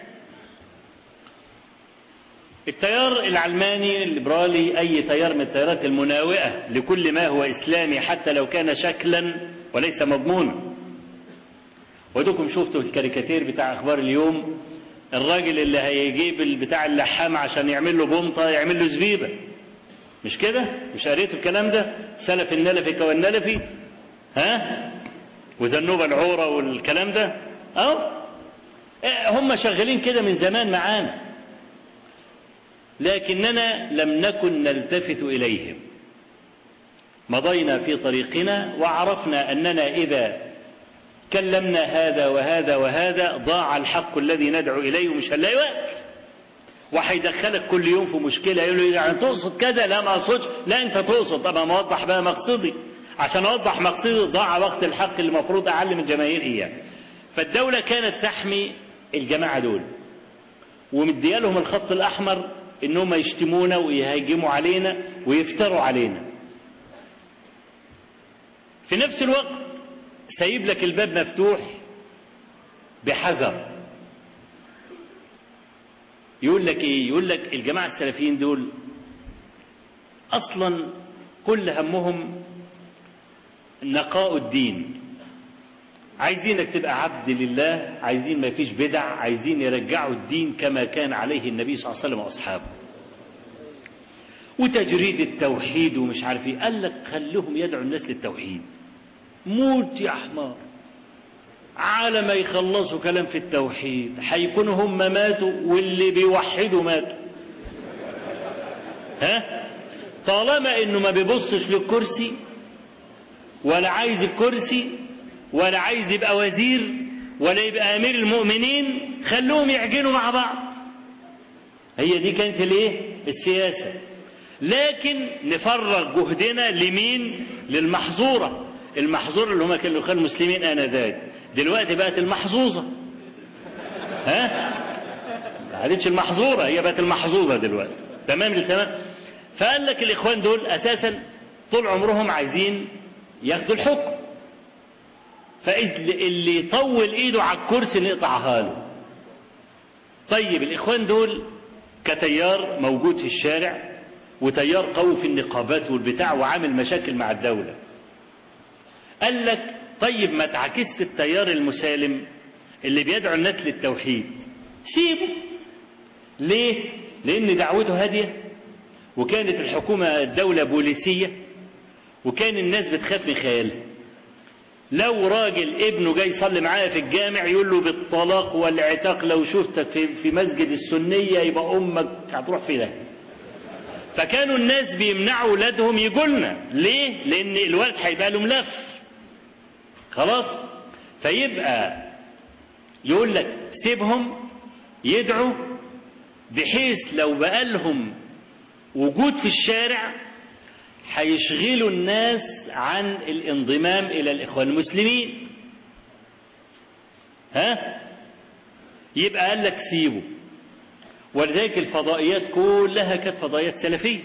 التيار العلماني الليبرالي أي تيار من التيارات المناوئة لكل ما هو إسلامي حتى لو كان شكلا وليس مضمونا ودكم شفتوا الكاريكاتير بتاع أخبار اليوم الراجل اللي هيجيب بتاع اللحام عشان يعمل له بنطة يعمل له زبيبة مش كده مش قريتوا الكلام ده سلف النلفي كوالنلفي ها وزنوب العورة والكلام ده أو هم شغالين كده من زمان معانا لكننا لم نكن نلتفت إليهم مضينا في طريقنا وعرفنا أننا إذا كلمنا هذا وهذا وهذا ضاع الحق الذي ندعو إليه ومش هنلاقي وقت وهيدخلك كل يوم في مشكلة يقول له يعني تقصد كذا لا ما أقصدش لا أنت تقصد طب ما أوضح بقى مقصدي عشان أوضح مقصدي ضاع وقت الحق اللي المفروض أعلم الجماهير إياه فالدولة كانت تحمي الجماعة دول ومديالهم الخط الأحمر إنهم يشتمونا ويهاجموا علينا ويفتروا علينا في نفس الوقت سايب لك الباب مفتوح بحذر يقول لك ايه يقول لك الجماعة السلفيين دول اصلا كل همهم نقاء الدين عايزينك تبقى عبد لله عايزين ما فيش بدع عايزين يرجعوا الدين كما كان عليه النبي صلى الله عليه وسلم واصحابه وتجريد التوحيد ومش عارف ايه قال لك خليهم يدعوا الناس للتوحيد موت يا حمار على ما يخلصوا كلام في التوحيد هيكونوا هم ماتوا واللي بيوحدوا ماتوا ها طالما انه ما بيبصش للكرسي ولا عايز الكرسي ولا عايز يبقى وزير ولا يبقى امير المؤمنين خلوهم يعجنوا مع بعض هي دي كانت الايه السياسه لكن نفرغ جهدنا لمين للمحظوره المحظور اللي هم كانوا كانوا المسلمين انذاك دلوقتي بقت المحظوظه ها ما عادتش المحظوره هي بقت المحظوظه دلوقتي تمام للتمام فقال لك الاخوان دول اساسا طول عمرهم عايزين ياخدوا الحكم فاللي يطول ايده على الكرسي نقطعها له طيب الاخوان دول كتيار موجود في الشارع وتيار قوي في النقابات والبتاع وعامل مشاكل مع الدوله قال لك طيب ما تعكس التيار المسالم اللي بيدعو الناس للتوحيد سيبه ليه لان دعوته هاديه وكانت الحكومه الدوله بوليسيه وكان الناس بتخاف من خيالها لو راجل ابنه جاي يصلي معايا في الجامع يقول له بالطلاق والعتاق لو شفتك في, في مسجد السنيه يبقى امك هتروح في ده فكانوا الناس بيمنعوا اولادهم يجوا لنا ليه لان الولد هيبقى له ملف خلاص فيبقى يقول لك سيبهم يدعوا بحيث لو بقى لهم وجود في الشارع هيشغلوا الناس عن الانضمام الى الاخوان المسلمين ها يبقى قال لك سيبه ولذلك الفضائيات كلها كانت فضائيات سلفيه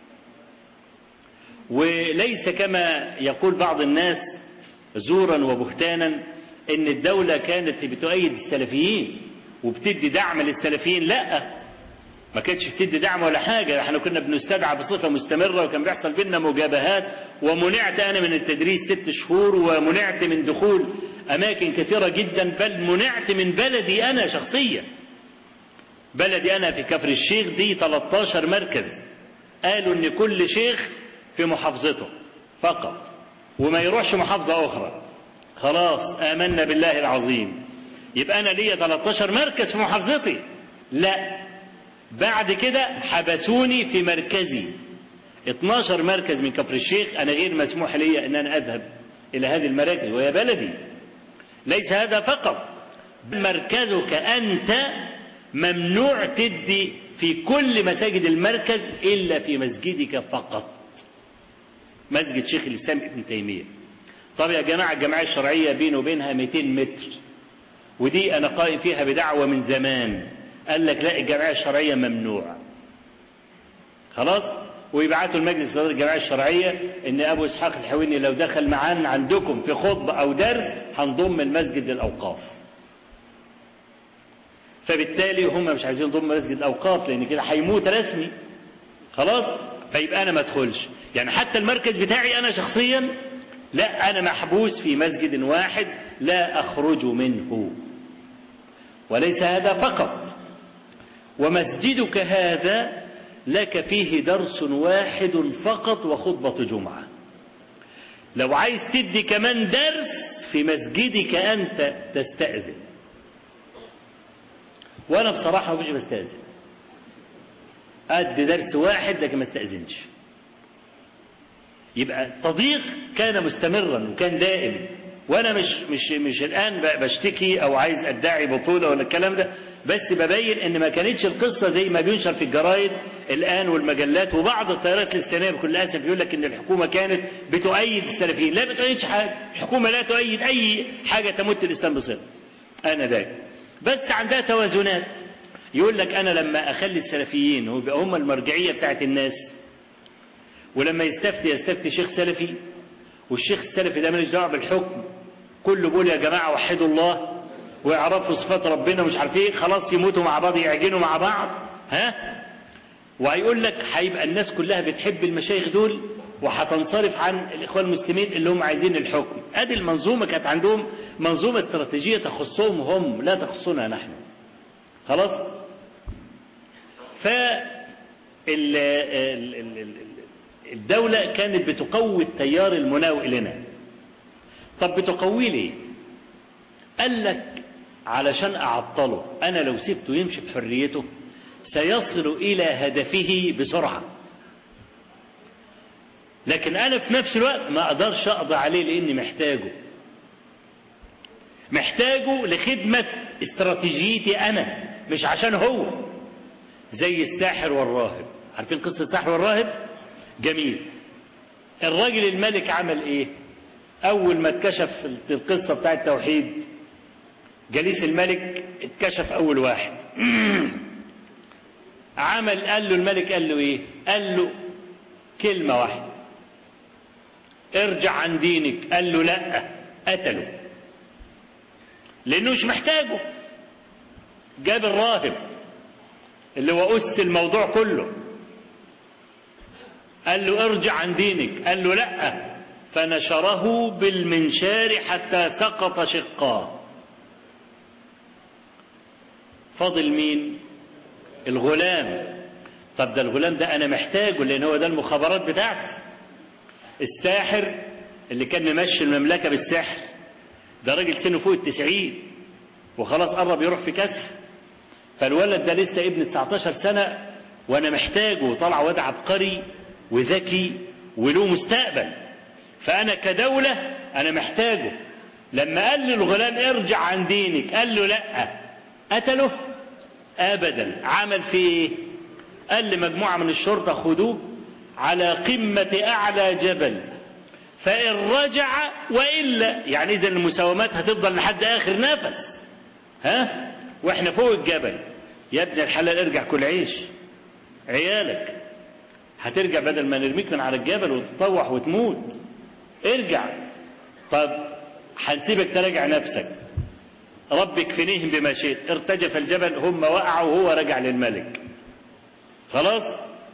وليس كما يقول بعض الناس زورا وبهتانا ان الدولة كانت بتؤيد السلفيين وبتدي دعم للسلفيين لا ما كانتش بتدي دعم ولا حاجة احنا كنا بنستدعى بصفة مستمرة وكان بيحصل بينا مجابهات ومنعت انا من التدريس ست شهور ومنعت من دخول اماكن كثيرة جدا بل منعت من بلدي انا شخصيا بلدي انا في كفر الشيخ دي 13 مركز قالوا ان كل شيخ في محافظته فقط وما يروحش محافظة أخرى خلاص آمنا بالله العظيم يبقى أنا ليا 13 مركز في محافظتي لا بعد كده حبسوني في مركزي 12 مركز من كفر الشيخ أنا غير مسموح لي أن أنا أذهب إلى هذه المراكز وهي بلدي ليس هذا فقط مركزك أنت ممنوع تدي في كل مساجد المركز إلا في مسجدك فقط مسجد شيخ الإسلام ابن تيمية طب يا جماعة الجمعية الشرعية بينه وبينها 200 متر ودي أنا قائم فيها بدعوة من زمان قال لك لا الجمعية الشرعية ممنوع خلاص ويبعتوا المجلس الإدارة الجمعية الشرعية إن أبو إسحاق الحويني لو دخل معانا عندكم في خطبة أو درس هنضم المسجد للأوقاف فبالتالي هم مش عايزين يضم مسجد الأوقاف لأن كده هيموت رسمي خلاص فيبقى أنا ما أدخلش يعني حتى المركز بتاعي أنا شخصيا لا أنا محبوس في مسجد واحد لا أخرج منه وليس هذا فقط ومسجدك هذا لك فيه درس واحد فقط وخطبة جمعة لو عايز تدي كمان درس في مسجدك أنت تستأذن وأنا بصراحة مش بستأذن أدي درس واحد لكن ما استأذنش يبقى التضييق كان مستمرا وكان دائم وانا مش مش مش الان بشتكي او عايز ادعي بطوله ولا الكلام ده بس ببين ان ما كانتش القصه زي ما بينشر في الجرايد الان والمجلات وبعض التيارات الاسلاميه بكل اسف يقول لك ان الحكومه كانت بتؤيد السلفيين لا بتؤيدش حاجه الحكومه لا تؤيد اي حاجه تمت الاسلام بصله انا ذاك بس عندها توازنات يقول لك انا لما اخلي السلفيين هم المرجعيه بتاعت الناس ولما يستفتي يستفتي شيخ سلفي والشيخ السلفي ده ماليش دعوه بالحكم كله بيقول يا جماعه وحدوا الله ويعرفوا صفات ربنا مش عارف ايه خلاص يموتوا مع بعض يعجنوا مع بعض ها وهيقول لك هيبقى الناس كلها بتحب المشايخ دول وهتنصرف عن الاخوان المسلمين اللي هم عايزين الحكم ادي المنظومه كانت عندهم منظومه استراتيجيه تخصهم هم لا تخصنا نحن خلاص ف الدولة كانت بتقوي التيار المناوئ لنا طب بتقويه ليه قال لك علشان أعطله أنا لو سبته يمشي بحريته سيصل إلى هدفه بسرعة لكن أنا في نفس الوقت ما أقدرش أقضي عليه لأني محتاجه محتاجه لخدمة استراتيجيتي أنا مش عشان هو زي الساحر والراهب عارفين قصة الساحر والراهب جميل الراجل الملك عمل ايه اول ما اتكشف القصة بتاع التوحيد جليس الملك اتكشف اول واحد عمل قال له الملك قال له ايه قال له كلمة واحدة ارجع عن دينك قال له لا قتله لانه مش محتاجه جاب الراهب اللي هو أس الموضوع كله قال له ارجع عن دينك قال له لا فنشره بالمنشار حتى سقط شقاه فاضل مين الغلام طب ده الغلام ده انا محتاجه لان هو ده المخابرات بتاعتي الساحر اللي كان ممشي المملكه بالسحر ده راجل سنه فوق التسعين وخلاص قرب يروح في كسر فالولد ده لسه ابن 19 سنه وانا محتاجه طلع واد عبقري وذكي وله مستقبل فأنا كدولة أنا محتاجه لما قال للغلام ارجع عن دينك قال له لا قتله أبدا عمل فيه إيه قال لمجموعة من الشرطة خدوه على قمة أعلى جبل فإن رجع وإلا يعني إذا المساومات هتفضل لحد آخر نفس ها وإحنا فوق الجبل يا ابن الحلال ارجع كل عيش عيالك هترجع بدل ما نرميك من على الجبل وتطوح وتموت ارجع طب هنسيبك تراجع نفسك ربك فنيهم بما شئت ارتجف الجبل هم وقعوا وهو رجع للملك خلاص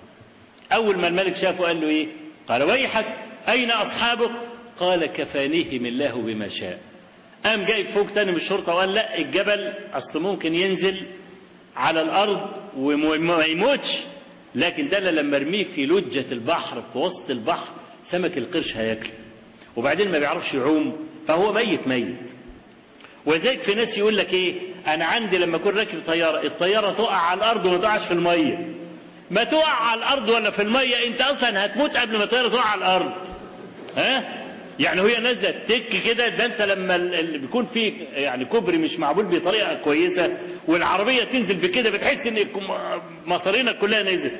اول ما الملك شافه قال له ايه قال ويحك اين اصحابك قال كفانيهم الله بما شاء قام جاي فوق تاني من الشرطه وقال لا الجبل اصل ممكن ينزل على الارض وما يموتش لكن ده لما ارميه في لجة البحر في وسط البحر سمك القرش هياكله وبعدين ما بيعرفش يعوم فهو ميت ميت وذلك في ناس يقول لك ايه انا عندي لما اكون راكب طياره الطياره تقع على الارض وما تقعش في الميه ما تقع على الارض ولا في الميه انت اصلا هتموت قبل ما الطياره تقع على الارض ها يعني وهي نازله تك كده ده انت لما اللي بيكون في يعني كوبري مش معمول بطريقه كويسه والعربيه تنزل بكده بتحس ان مصارينا كلها نزلت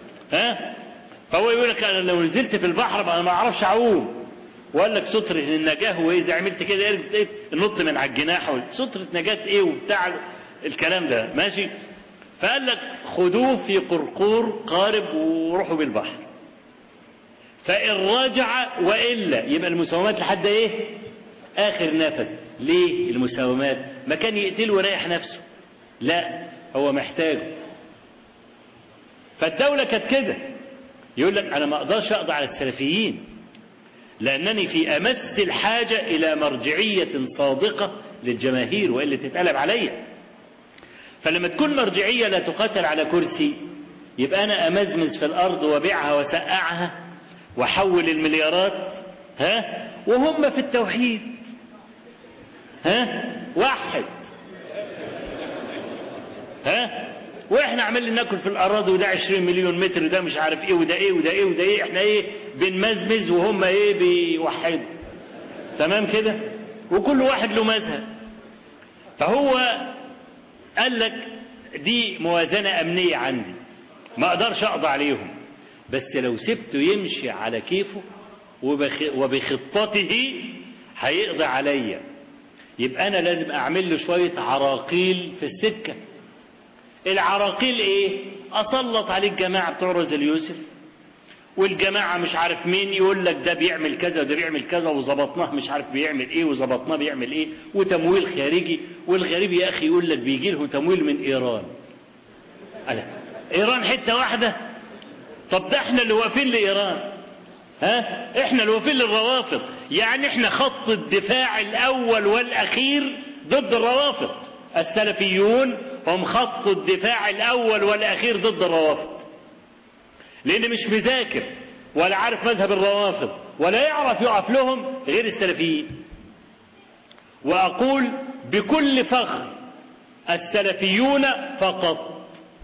ها فهو يقول لك انا لو نزلت في البحر انا ما اعرفش اعوم وقال لك سترة النجاة واذا عملت كده ايه نط من على الجناح سترة نجاة ايه وبتاع الكلام ده ماشي فقال لك خدوه في قرقور قارب وروحوا بالبحر فإن رجع وإلا يبقى المساومات لحد إيه آخر نفس ليه المساومات ما كان يقتله ويريح نفسه لا هو محتاجه فالدولة كانت كده يقول لك أنا ما أقدرش أقضي على السلفيين لأنني في أمس الحاجة إلى مرجعية صادقة للجماهير وإلا تتقلب عليا فلما تكون مرجعية لا تقاتل على كرسي يبقى أنا أمزمز في الأرض وبيعها وسقعها وحول المليارات ها وهم في التوحيد ها واحد ها واحنا عمالين ناكل في الاراضي وده 20 مليون متر وده مش عارف ايه وده ايه وده ايه وده ايه احنا ايه بنمزمز وهم ايه بيوحدوا تمام كده وكل واحد له مذهب فهو قال لك دي موازنة أمنية عندي ما أقدرش أقضى عليهم بس لو سبته يمشي على كيفه وبخطته هيقضي عليا يبقى أنا لازم أعمل له شوية عراقيل في السكة العراقيل إيه أسلط عليك جماعة بتوع رزل يوسف والجماعة مش عارف مين يقول لك ده بيعمل كذا وده بيعمل كذا وظبطناه مش عارف بيعمل ايه وظبطناه بيعمل ايه وتمويل خارجي والغريب يا اخي يقول لك بيجي لهم تمويل من ايران ألا ايران حتة واحدة طب ده احنا اللي واقفين لايران ها احنا اللي واقفين للروافض يعني احنا خط الدفاع الاول والاخير ضد الروافض السلفيون هم خط الدفاع الاول والاخير ضد الروافض لان مش مذاكر ولا عارف مذهب الروافض ولا يعرف يقف لهم غير السلفيين واقول بكل فخر السلفيون فقط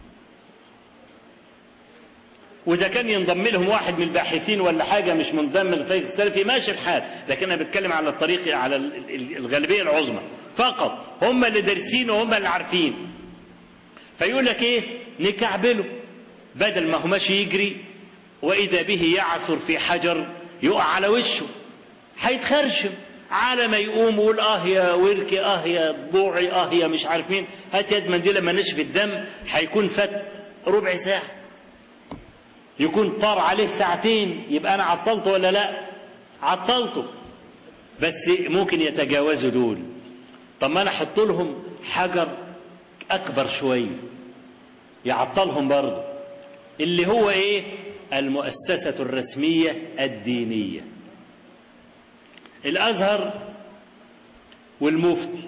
واذا كان ينضم لهم واحد من الباحثين ولا حاجه مش منضم للفريق السلفي ماشي الحال لكن انا بتكلم على الطريق على الغالبيه العظمى فقط هم اللي دارسين وهم اللي عارفين فيقول لك ايه نكعبله بدل ما هو ماشي يجري واذا به يعثر في حجر يقع على وشه هيتخرشم على ما يقوم ويقول اه يا وركي اه يا ضوعي اه يا مش عارف مين هات يد منديل لما نشف الدم هيكون فات ربع ساعه يكون طار عليه ساعتين يبقى انا عطلته ولا لا عطلته بس ممكن يتجاوزوا دول طب ما انا احط لهم حجر اكبر شويه يعطلهم برضه اللي هو ايه المؤسسة الرسمية الدينية الازهر والمفتي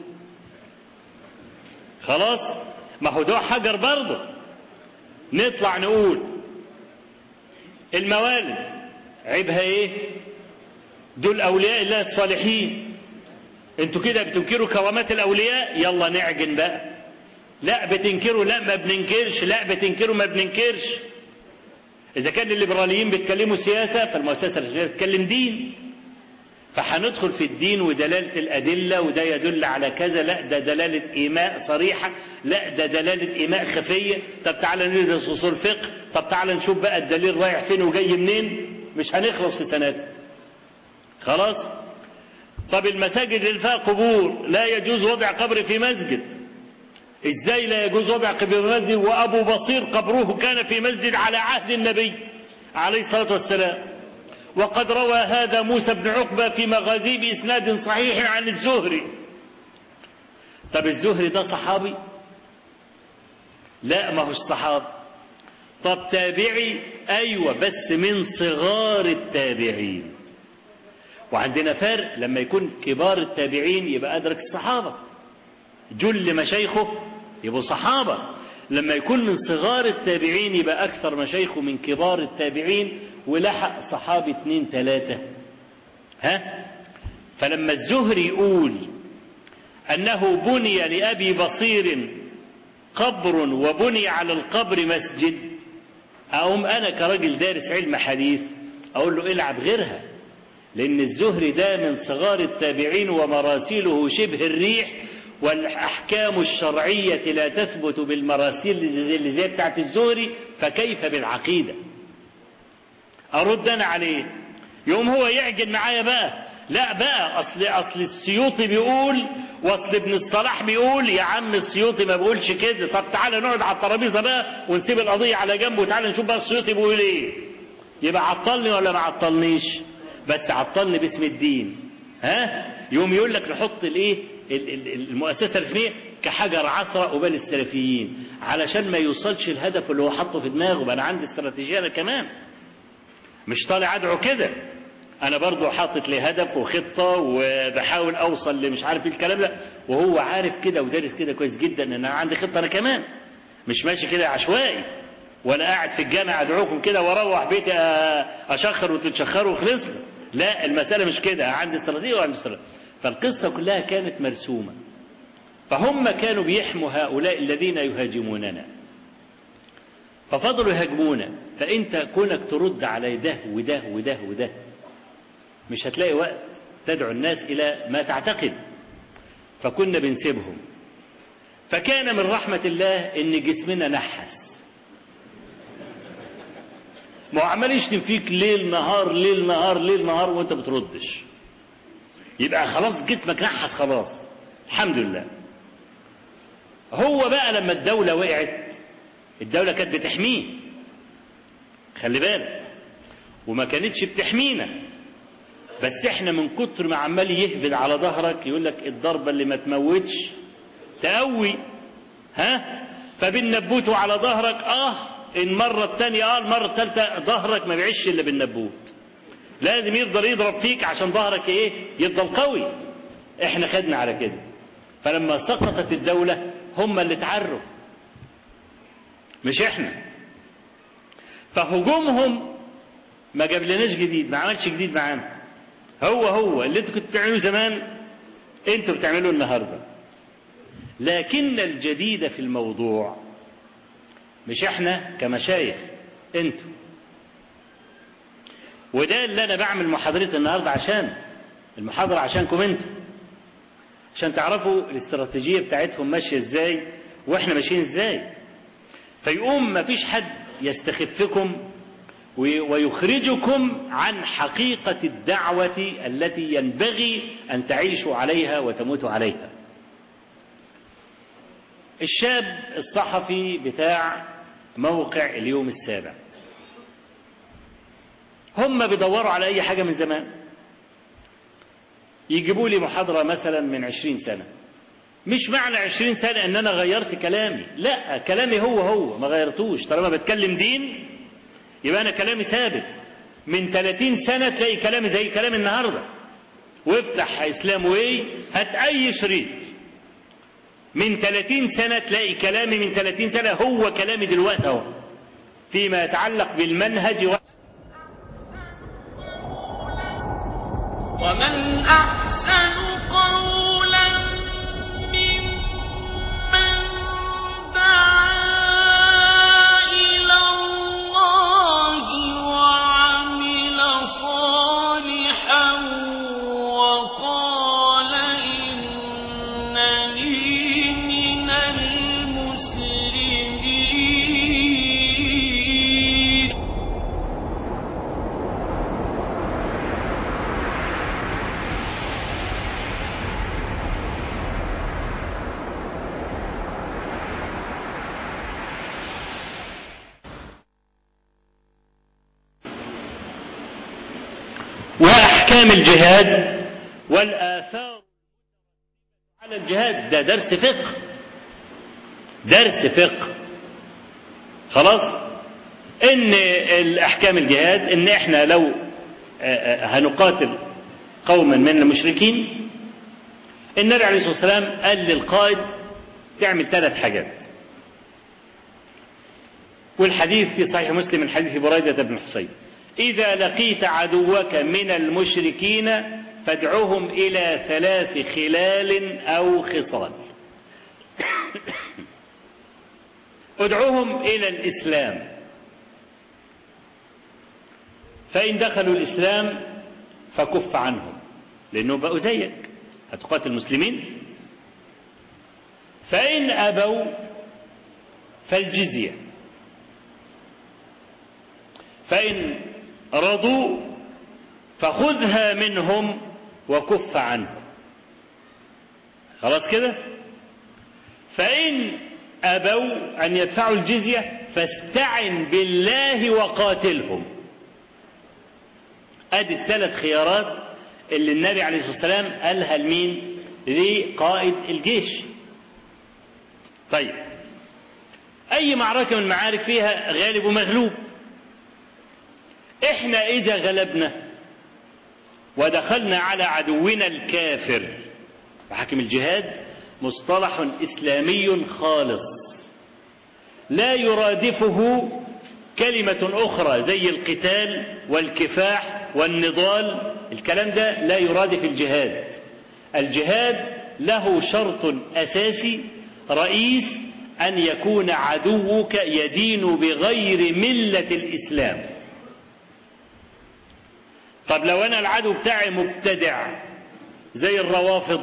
خلاص ما هو ده حجر برضه نطلع نقول الموالد عيبها ايه دول اولياء الله الصالحين انتوا كده بتنكروا كرامات الاولياء يلا نعجن بقى لا بتنكروا لا ما بننكرش لا بتنكروا ما بننكرش إذا كان الليبراليين بيتكلموا سياسة فالمؤسسة الرسمية بتتكلم دين فهندخل في الدين ودلالة الأدلة وده يدل على كذا لا ده دلالة إيماء صريحة لا ده دلالة إيماء خفية طب تعالى ندرس أصول فقه طب تعالى نشوف بقى الدليل رايح فين وجاي منين مش هنخلص في سنة خلاص طب المساجد اللي فيها قبور لا يجوز وضع قبر في مسجد ازاي لا يجوز وضع قبر في مسجد وابو بصير قبره كان في مسجد على عهد النبي عليه الصلاه والسلام وقد روى هذا موسى بن عقبه في مغازيه باسناد صحيح عن الزهري طب الزهري ده صحابي لا ما هوش صحابي طب تابعي ايوه بس من صغار التابعين وعندنا فرق لما يكون كبار التابعين يبقى ادرك الصحابه جل مشايخه يبقوا صحابة لما يكون من صغار التابعين يبقى أكثر مشايخه من كبار التابعين ولحق صحابي اتنين تلاتة ها فلما الزهري يقول أنه بني لأبي بصير قبر وبني على القبر مسجد أقوم أنا كراجل دارس علم حديث أقول له العب غيرها لأن الزهري ده من صغار التابعين ومراسيله شبه الريح والأحكام الشرعية لا تثبت بالمراسيل اللي زي بتاعت الزهري فكيف بالعقيدة أرد أنا عليه يوم هو يعجن معايا بقى لا بقى أصل, أصل السيوطي بيقول واصل ابن الصلاح بيقول يا عم السيوطي ما بيقولش كده طب تعالى نقعد على الترابيزة بقى ونسيب القضية على جنب وتعالى نشوف بقى السيوطي بيقول ايه يبقى عطلني ولا ما عطلنيش بس عطلني باسم الدين ها يوم يقول لك نحط الايه المؤسسه الرسميه كحجر عثرة قبال السلفيين علشان ما يوصلش الهدف اللي هو حاطه في دماغه بقى انا عندي استراتيجيه انا كمان مش طالع ادعو كده انا برضو حاطط لي هدف وخطه وبحاول اوصل لمش عارف ايه الكلام ده وهو عارف كده ودارس كده كويس جدا ان انا عندي خطه انا كمان مش ماشي كده عشوائي ولا قاعد في الجامع ادعوكم كده واروح بيتي اشخر وتتشخروا وخلصنا لا المساله مش كده عندي استراتيجيه وعندي استراتيجيه فالقصه كلها كانت مرسومه فهم كانوا بيحموا هؤلاء الذين يهاجموننا ففضلوا يهاجمونا فانت كونك ترد على ده وده وده وده مش هتلاقي وقت تدعو الناس الى ما تعتقد فكنا بنسيبهم فكان من رحمة الله ان جسمنا نحس ما هو عمال يشتم فيك ليل نهار ليل نهار ليل نهار وانت بتردش يبقى خلاص جسمك نحس خلاص الحمد لله هو بقى لما الدولة وقعت الدولة كانت بتحميه خلي بالك وما كانتش بتحمينا بس احنا من كتر ما عمال يهبد على ظهرك يقول لك الضربة اللي ما تموتش تقوي ها فبالنبوت على ظهرك اه المرة الثانية اه المرة الثالثة ظهرك ما بيعيش الا بالنبوت لازم يفضل يضرب فيك عشان ظهرك ايه يفضل قوي احنا خدنا على كده فلما سقطت الدولة هم اللي اتعروا مش احنا فهجومهم ما جابلناش جديد ما عملش جديد معانا هو هو اللي انتوا كنتوا بتعملوه زمان انتوا بتعملوه النهارده لكن الجديد في الموضوع مش احنا كمشايخ انتوا وده اللي انا بعمل محاضرتي النهارده عشان المحاضره عشانكم انتوا عشان تعرفوا الاستراتيجيه بتاعتهم ماشيه ازاي واحنا ماشيين ازاي فيقوم ما فيش حد يستخفكم ويخرجكم عن حقيقة الدعوة التي ينبغي أن تعيشوا عليها وتموتوا عليها. الشاب الصحفي بتاع موقع اليوم السابع. هم بيدوروا على أي حاجة من زمان. يجيبوا لي محاضرة مثلا من عشرين سنة. مش معنى عشرين سنة أن أنا غيرت كلامي، لا كلامي هو هو ما غيرتوش طالما بتكلم دين يبقى أنا كلامي ثابت من 30 سنة تلاقي كلامي زي كلام النهاردة وافتح إسلام واي هات أي شريط من 30 سنة تلاقي كلامي من 30 سنة هو كلامي دلوقتي أهو فيما يتعلق بالمنهج و... ومن أحسن قولا ممن دعا إلى الله وعمل صالحا وقال إنني من المسلمين وأحكام الجهاد والآثار على الجهاد ده درس فقه درس فقه خلاص ان الاحكام الجهاد ان احنا لو هنقاتل قوما من المشركين النبي عليه الصلاه والسلام قال للقائد تعمل ثلاث حاجات والحديث في صحيح مسلم من حديث بريدة بن حصين إذا لقيت عدوك من المشركين فادعهم إلى ثلاث خلال أو خصال ادعوهم إلى الإسلام فإن دخلوا الإسلام فكف عنهم لأنه بقوا زيك هتقاتل المسلمين فإن أبوا فالجزية فإن رضوا فخذها منهم وكف عنهم خلاص كده فإن أبوا أن يدفعوا الجزية فاستعن بالله وقاتلهم ادي الثلاث خيارات اللي النبي عليه الصلاه والسلام قالها لمين لقائد الجيش طيب اي معركه من المعارك فيها غالب ومغلوب احنا اذا غلبنا ودخلنا على عدونا الكافر وحكم الجهاد مصطلح اسلامي خالص لا يرادفه كلمة أخرى زي القتال والكفاح والنضال الكلام ده لا يرادف الجهاد الجهاد له شرط أساسي رئيس أن يكون عدوك يدين بغير ملة الإسلام طب لو أنا العدو بتاعي مبتدع زي الروافض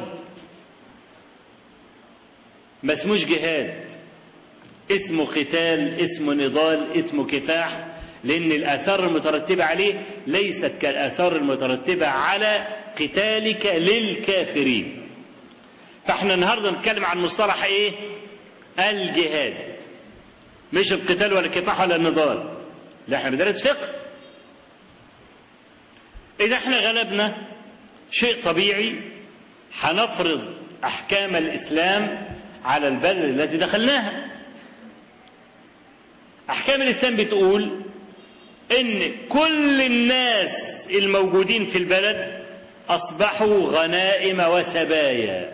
ما اسموش جهاد اسمه قتال اسمه نضال اسمه كفاح لأن الآثار المترتبة عليه ليست كالآثار المترتبة على قتالك للكافرين فاحنا النهاردة نتكلم عن مصطلح ايه الجهاد مش القتال ولا الكفاح ولا النضال لا احنا بندرس فقه إذا احنا غلبنا شيء طبيعي هنفرض أحكام الإسلام على البلد التي دخلناها أحكام الإسلام بتقول إن كل الناس الموجودين في البلد أصبحوا غنائم وسبايا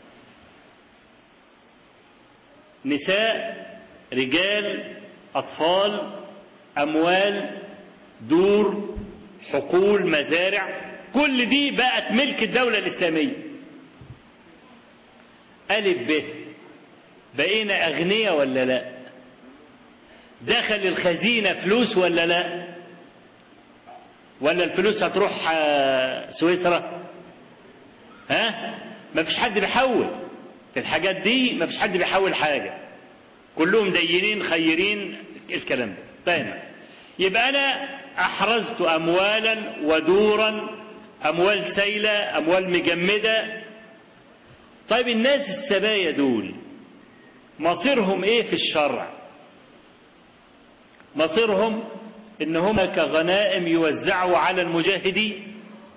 نساء رجال أطفال أموال دور حقول مزارع كل دي بقت ملك الدولة الإسلامية ألف ب بقينا أغنياء ولا لا دخل الخزينة فلوس ولا لا ولا الفلوس هتروح سويسرا ها ما فيش حد بيحول في الحاجات دي ما فيش حد بيحول حاجة كلهم دينين خيرين الكلام ده طيب يبقى أنا أحرزت أموالا ودورا أموال سيلة أموال مجمدة طيب الناس السبايا دول مصيرهم إيه في الشرع مصيرهم إن هناك غنائم يوزعوا على المجاهدين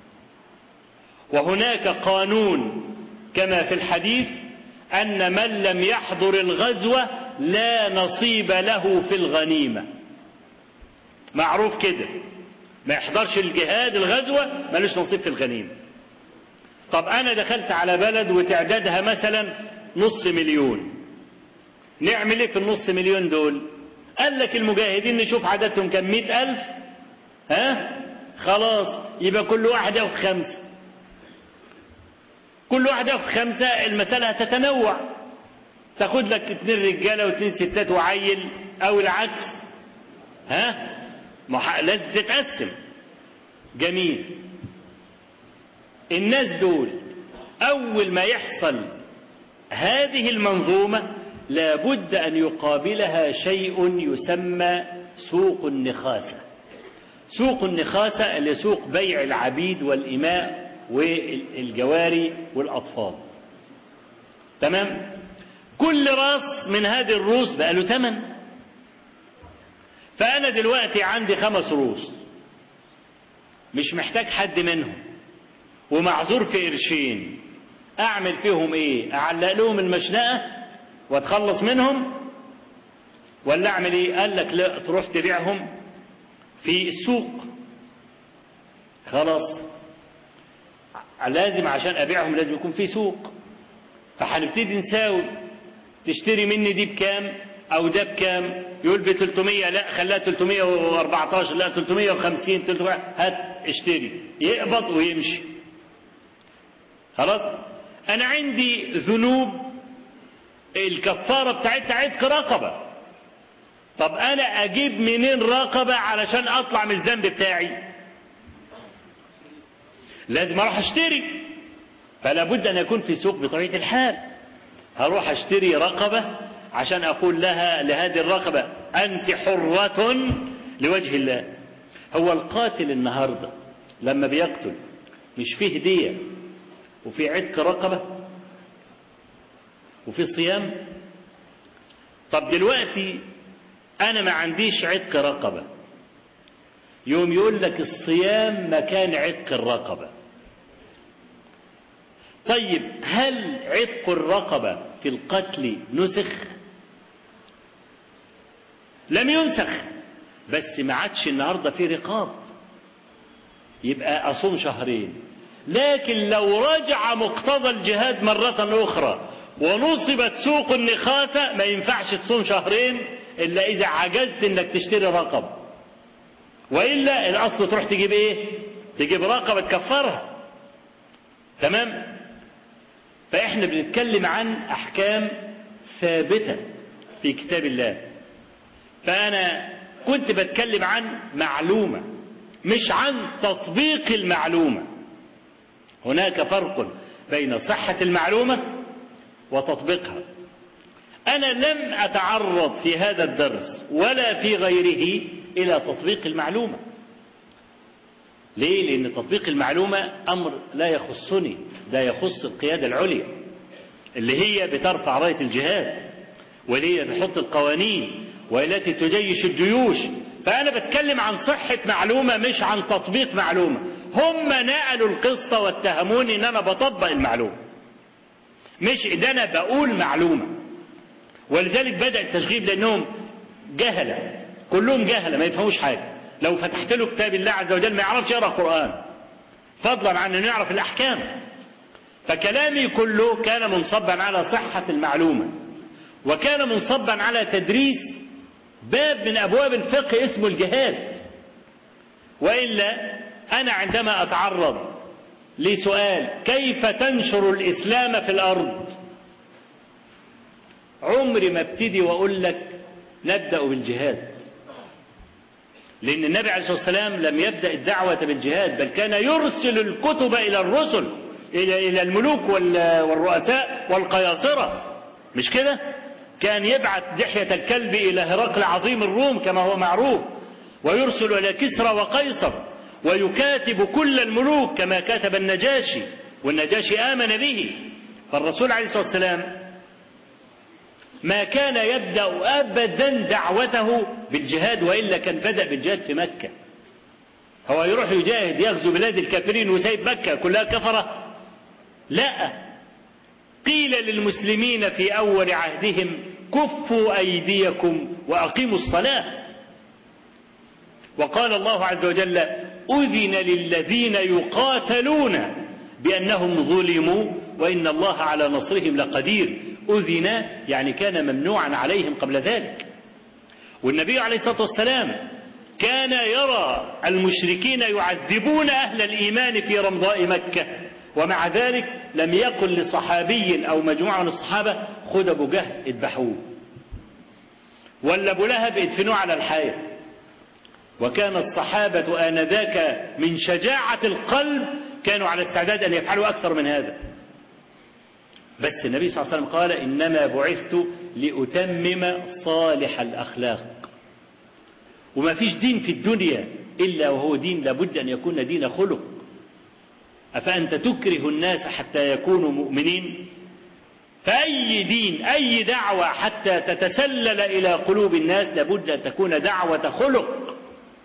وهناك قانون كما في الحديث أن من لم يحضر الغزوة لا نصيب له في الغنيمة معروف كده ما يحضرش الجهاد الغزوة ملوش نصيب في الغنيمة طب أنا دخلت على بلد وتعدادها مثلا نص مليون نعمل ايه في النص مليون دول قال لك المجاهدين نشوف عددهم كم مئة ألف ها خلاص يبقى كل واحد ياخد خمسة كل واحد ياخد خمسة المسألة هتتنوع تاخد لك اتنين رجالة واتنين ستات وعيل أو العكس ها مح... لازم تتقسم جميل الناس دول أول ما يحصل هذه المنظومة لابد أن يقابلها شيء يسمى سوق النخاسة سوق النخاسة اللي سوق بيع العبيد والإماء والجواري والأطفال تمام كل راس من هذه الروس بقى له ثمن فأنا دلوقتي عندي خمس روس مش محتاج حد منهم ومعذور في قرشين أعمل فيهم إيه أعلق لهم المشنقة واتخلص منهم ولا أعمل إيه قال لك لا تروح تبيعهم في السوق خلاص لازم عشان أبيعهم لازم يكون في سوق فهنبتدي نساوي تشتري مني دي بكام أو ده بكام يقول ب 300 لا خليها 314 لا 350 300 هات اشتري يقبض ويمشي خلاص انا عندي ذنوب الكفاره بتاعتها عتق رقبه طب انا اجيب منين رقبه علشان اطلع من الذنب بتاعي لازم اروح اشتري فلا بد ان يكون في سوق بطبيعه الحال هروح اشتري رقبه عشان اقول لها لهذه الرقبه انت حره لوجه الله هو القاتل النهارده لما بيقتل مش فيه هديه وفي عتق رقبه وفي صيام طب دلوقتي انا ما عنديش عتق رقبه يوم يقول لك الصيام مكان عتق الرقبة طيب هل عتق الرقبة في القتل نسخ لم ينسخ بس ما عادش النهارده في رقاب يبقى اصوم شهرين لكن لو رجع مقتضى الجهاد مرة أخرى ونصبت سوق النخاسة ما ينفعش تصوم شهرين إلا إذا عجزت إنك تشتري رقب وإلا الأصل تروح تجيب إيه؟ تجيب رقبة تكفرها تمام؟ فإحنا بنتكلم عن أحكام ثابتة في كتاب الله فأنا كنت بتكلم عن معلومة مش عن تطبيق المعلومة هناك فرق بين صحة المعلومة وتطبيقها أنا لم أتعرض في هذا الدرس ولا في غيره إلى تطبيق المعلومة ليه؟ لأن تطبيق المعلومة أمر لا يخصني ده يخص القيادة العليا اللي هي بترفع راية الجهاد واللي هي بتحط القوانين والتي تجيش الجيوش فأنا بتكلم عن صحة معلومة مش عن تطبيق معلومة هم نقلوا القصة واتهموني إن أنا بطبق المعلومة مش إن أنا بقول معلومة ولذلك بدأ التشغيب لأنهم جهلة كلهم جهلة ما يفهموش حاجة لو فتحت له كتاب الله عز وجل ما يعرفش يقرأ قرآن فضلا عن أنه يعرف الأحكام فكلامي كله كان منصبا على صحة المعلومة وكان منصبا على تدريس باب من أبواب الفقه اسمه الجهاد وإلا أنا عندما أتعرض لسؤال كيف تنشر الإسلام في الأرض عمري ما ابتدي وأقول لك نبدأ بالجهاد لأن النبي عليه الصلاة والسلام لم يبدأ الدعوة بالجهاد بل كان يرسل الكتب إلى الرسل إلى إلى الملوك والرؤساء والقياصرة مش كده؟ كان يبعث دحية الكلب إلى هرقل عظيم الروم كما هو معروف ويرسل إلى كسرى وقيصر ويكاتب كل الملوك كما كاتب النجاشي والنجاشي آمن به فالرسول عليه الصلاة والسلام ما كان يبدأ أبدا دعوته بالجهاد وإلا كان بدأ بالجهاد في مكة هو يروح يجاهد يغزو بلاد الكافرين وسايب مكة كلها كفرة لا قيل للمسلمين في أول عهدهم كفوا أيديكم وأقيموا الصلاة وقال الله عز وجل أذن للذين يقاتلون بأنهم ظلموا وإن الله على نصرهم لقدير أذن يعني كان ممنوعا عليهم قبل ذلك والنبي عليه الصلاة والسلام كان يرى المشركين يعذبون أهل الإيمان في رمضاء مكة ومع ذلك لم يقل لصحابي أو مجموعة من الصحابة خد أبو جهل اذبحوه ولا أبو لهب ادفنوه على الحياة وكان الصحابة آنذاك من شجاعة القلب كانوا على استعداد أن يفعلوا أكثر من هذا بس النبي صلى الله عليه وسلم قال إنما بعثت لأتمم صالح الأخلاق وما فيش دين في الدنيا إلا وهو دين لابد أن يكون دين خلق أفأنت تكره الناس حتى يكونوا مؤمنين فأي دين أي دعوة حتى تتسلل إلى قلوب الناس لابد أن تكون دعوة خلق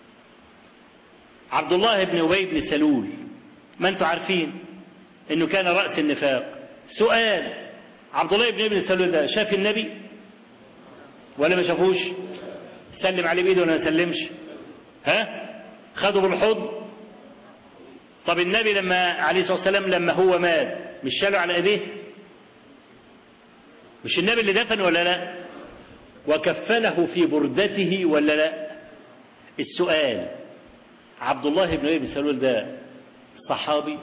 عبد الله بن أبي بن سلول ما أنتم عارفين أنه كان رأس النفاق سؤال عبد الله بن ابن سلول ده شاف النبي ولا ما شافوش سلم عليه بايده ولا ما سلمش ها خده بالحضن طب النبي لما عليه الصلاه والسلام لما هو مات مش شاله على ايديه مش النبي اللي دفن ولا لا وكفنه في بردته ولا لا السؤال عبد الله بن ابي بن سلول ده صحابي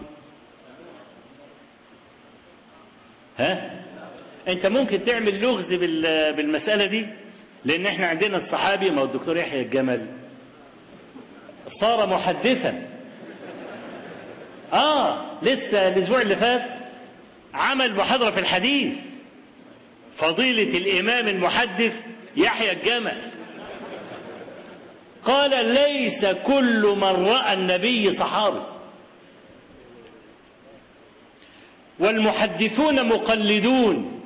ها انت ممكن تعمل لغز بالمسألة دي لان احنا عندنا الصحابي ما هو الدكتور يحيى الجمل صار محدثا اه لسه الاسبوع اللي فات عمل محاضرة في الحديث فضيلة الامام المحدث يحيى الجمل قال ليس كل من رأى النبي صحابي والمحدثون مقلدون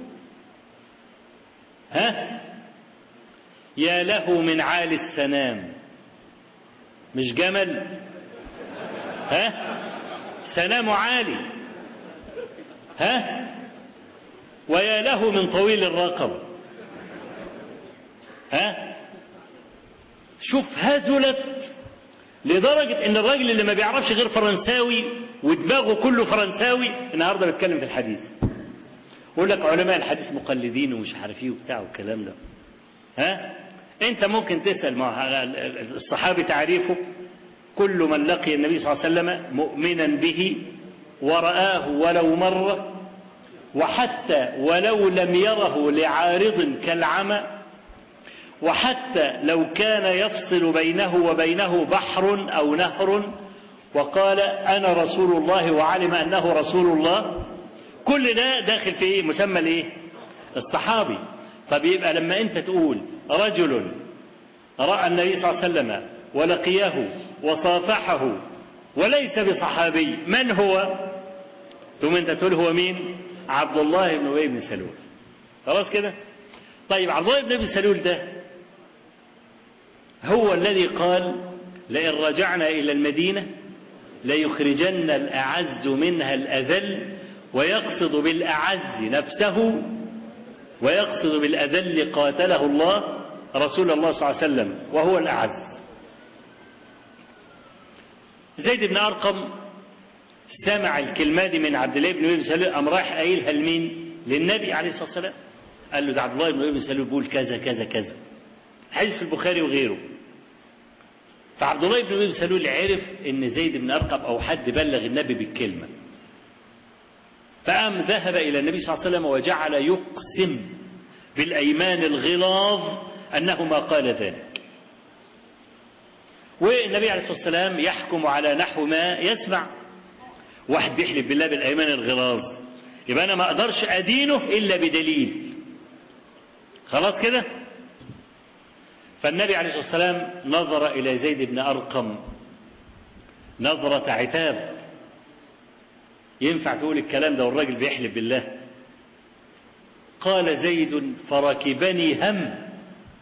ها يا له من عالي السنام مش جمل ها سنام عالي ها ويا له من طويل الرقب ها شوف هزلت لدرجة ان الراجل اللي ما بيعرفش غير فرنساوي ودماغه كله فرنساوي النهارده بيتكلم في الحديث يقول لك علماء الحديث مقلدين ومش عارف ايه وبتاع والكلام ده ها انت ممكن تسال ما الصحابي تعريفه كل من لقي النبي صلى الله عليه وسلم مؤمنا به ورآه ولو مرة وحتى ولو لم يره لعارض كالعمى وحتى لو كان يفصل بينه وبينه بحر أو نهر وقال أنا رسول الله وعلم أنه رسول الله كل ده داخل في إيه مسمى الإيه الصحابي طب يبقى لما أنت تقول رجل رأى النبي صلى الله عليه وسلم ولقيه وصافحه وليس بصحابي من هو ثم انت تقول هو مين عبد الله بن ابي بن سلول خلاص كده طيب عبد الله بن ابي سلول ده هو الذي قال لئن رجعنا الى المدينه ليخرجن الاعز منها الاذل ويقصد بالاعز نفسه ويقصد بالاذل قاتله الله رسول الله صلى الله عليه وسلم وهو الاعز زيد بن أرقم سمع الكلمة دي من عبد الله بن أبي بن سلول قام رايح قايلها لمين؟ للنبي عليه الصلاة والسلام قال له ده عبد الله بن أبي بن سلول بيقول كذا كذا كذا حديث في البخاري وغيره فعبد الله بن أبي بن سلول عرف إن زيد بن أرقم أو حد بلغ النبي بالكلمة فقام ذهب إلى النبي صلى الله عليه وسلم وجعل يقسم بالأيمان الغلاظ أنه ما قال ذلك والنبي عليه الصلاة والسلام يحكم على نحو ما يسمع واحد بيحلف بالله بالأيمان الغلاظ يبقى أنا ما أقدرش أدينه إلا بدليل خلاص كده فالنبي عليه الصلاة والسلام نظر إلى زيد بن أرقم نظرة عتاب ينفع تقول الكلام ده والراجل بيحلف بالله قال زيد فركبني هم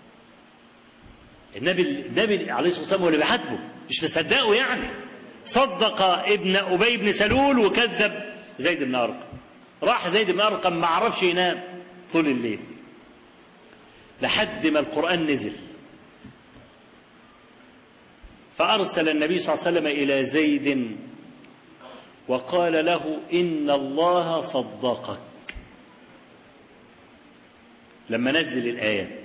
النبي النبي عليه الصلاه والسلام هو اللي بيحاسبه مش مصدقه يعني صدق ابن ابي بن سلول وكذب زيد بن ارقم راح زيد بن ارقم ما عرفش ينام طول الليل لحد ما القران نزل فارسل النبي صلى الله عليه وسلم الى زيد وقال له ان الله صدقك لما نزل الايات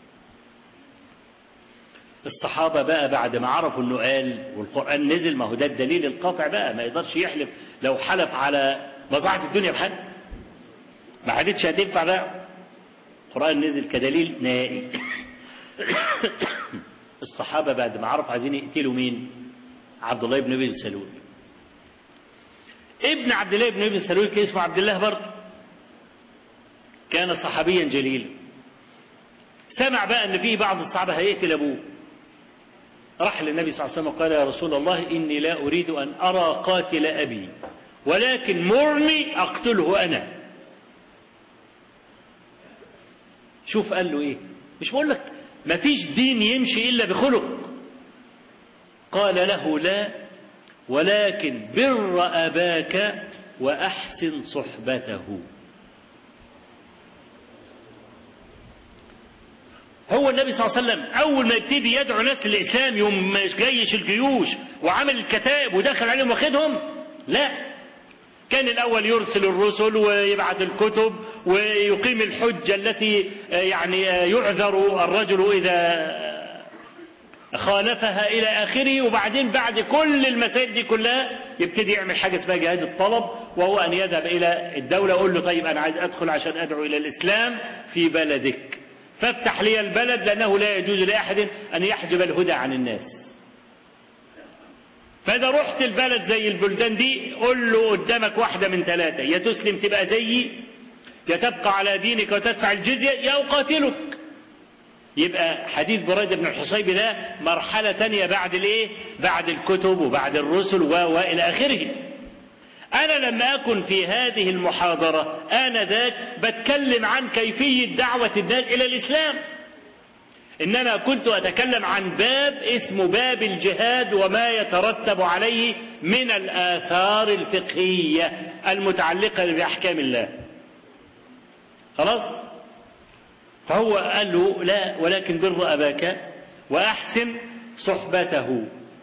الصحابة بقى بعد ما عرفوا انه قال والقرآن نزل ما هو ده الدليل القاطع بقى ما يقدرش يحلف لو حلف على مصلحة الدنيا بحد ما حدتش هتنفع بقى القرآن نزل كدليل نهائي الصحابة بعد ما عرفوا عايزين يقتلوا مين عبد الله بن ابي سلول ابن عبد الله بن ابي سلول كان اسمه عبد الله برضه كان صحابيا جليلا سمع بقى ان في بعض الصحابه هيقتل ابوه راح للنبي صلى الله عليه وسلم وقال يا رسول الله إني لا أريد أن أرى قاتل أبي ولكن مرني أقتله أنا شوف قال له إيه مش بقول لك ما فيش دين يمشي إلا بخلق قال له لا ولكن بر أباك وأحسن صحبته هو النبي صلى الله عليه وسلم أول ما يبتدي يدعو ناس للإسلام يوم جيش الجيوش وعمل الكتائب ودخل عليهم واخدهم لا كان الأول يرسل الرسل ويبعث الكتب ويقيم الحجة التي يعني يعذر الرجل إذا خالفها إلى آخره وبعدين بعد كل المسائل دي كلها يبتدي يعمل حاجة اسمها جهاد الطلب وهو أن يذهب إلى الدولة يقول له طيب أنا عايز أدخل عشان أدعو إلى الإسلام في بلدك فافتح لي البلد لأنه لا يجوز لأحد أن يحجب الهدى عن الناس فإذا رحت البلد زي البلدان دي قول له قدامك واحدة من ثلاثة يا تسلم تبقى زيي يا تبقى على دينك وتدفع الجزية يا أقاتلك يبقى حديث بريدة بن الحصيب ده مرحلة تانية بعد الايه بعد الكتب وبعد الرسل وإلى آخره أنا لما أكن في هذه المحاضرة آنذاك بتكلم عن كيفية دعوة الناس إلى الإسلام إنما كنت أتكلم عن باب اسمه باب الجهاد وما يترتب عليه من الآثار الفقهية المتعلقة بأحكام الله خلاص فهو قال له لا ولكن بر أباك وأحسن صحبته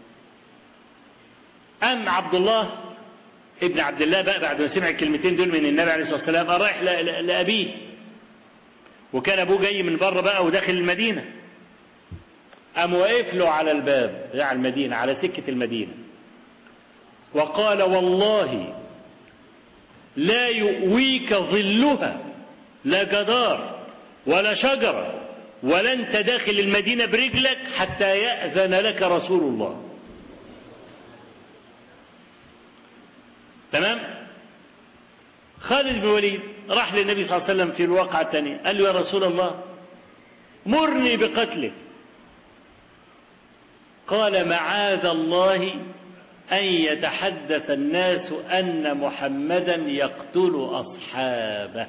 أم عبد الله ابن عبد الله بقى بعد ما سمع الكلمتين دول من النبي عليه الصلاة والسلام قال رايح لأبيه وكان أبوه جاي من بره بقى وداخل المدينة قام واقف له على الباب على المدينة على سكة المدينة وقال والله لا يؤويك ظلها لا جدار ولا شجرة ولا انت داخل المدينة برجلك حتى يأذن لك رسول الله تمام خالد بن وليد راح للنبي صلى الله عليه وسلم في الواقعة الثانية قال له يا رسول الله مرني بقتله قال معاذ الله أن يتحدث الناس أن محمدا يقتل أصحابه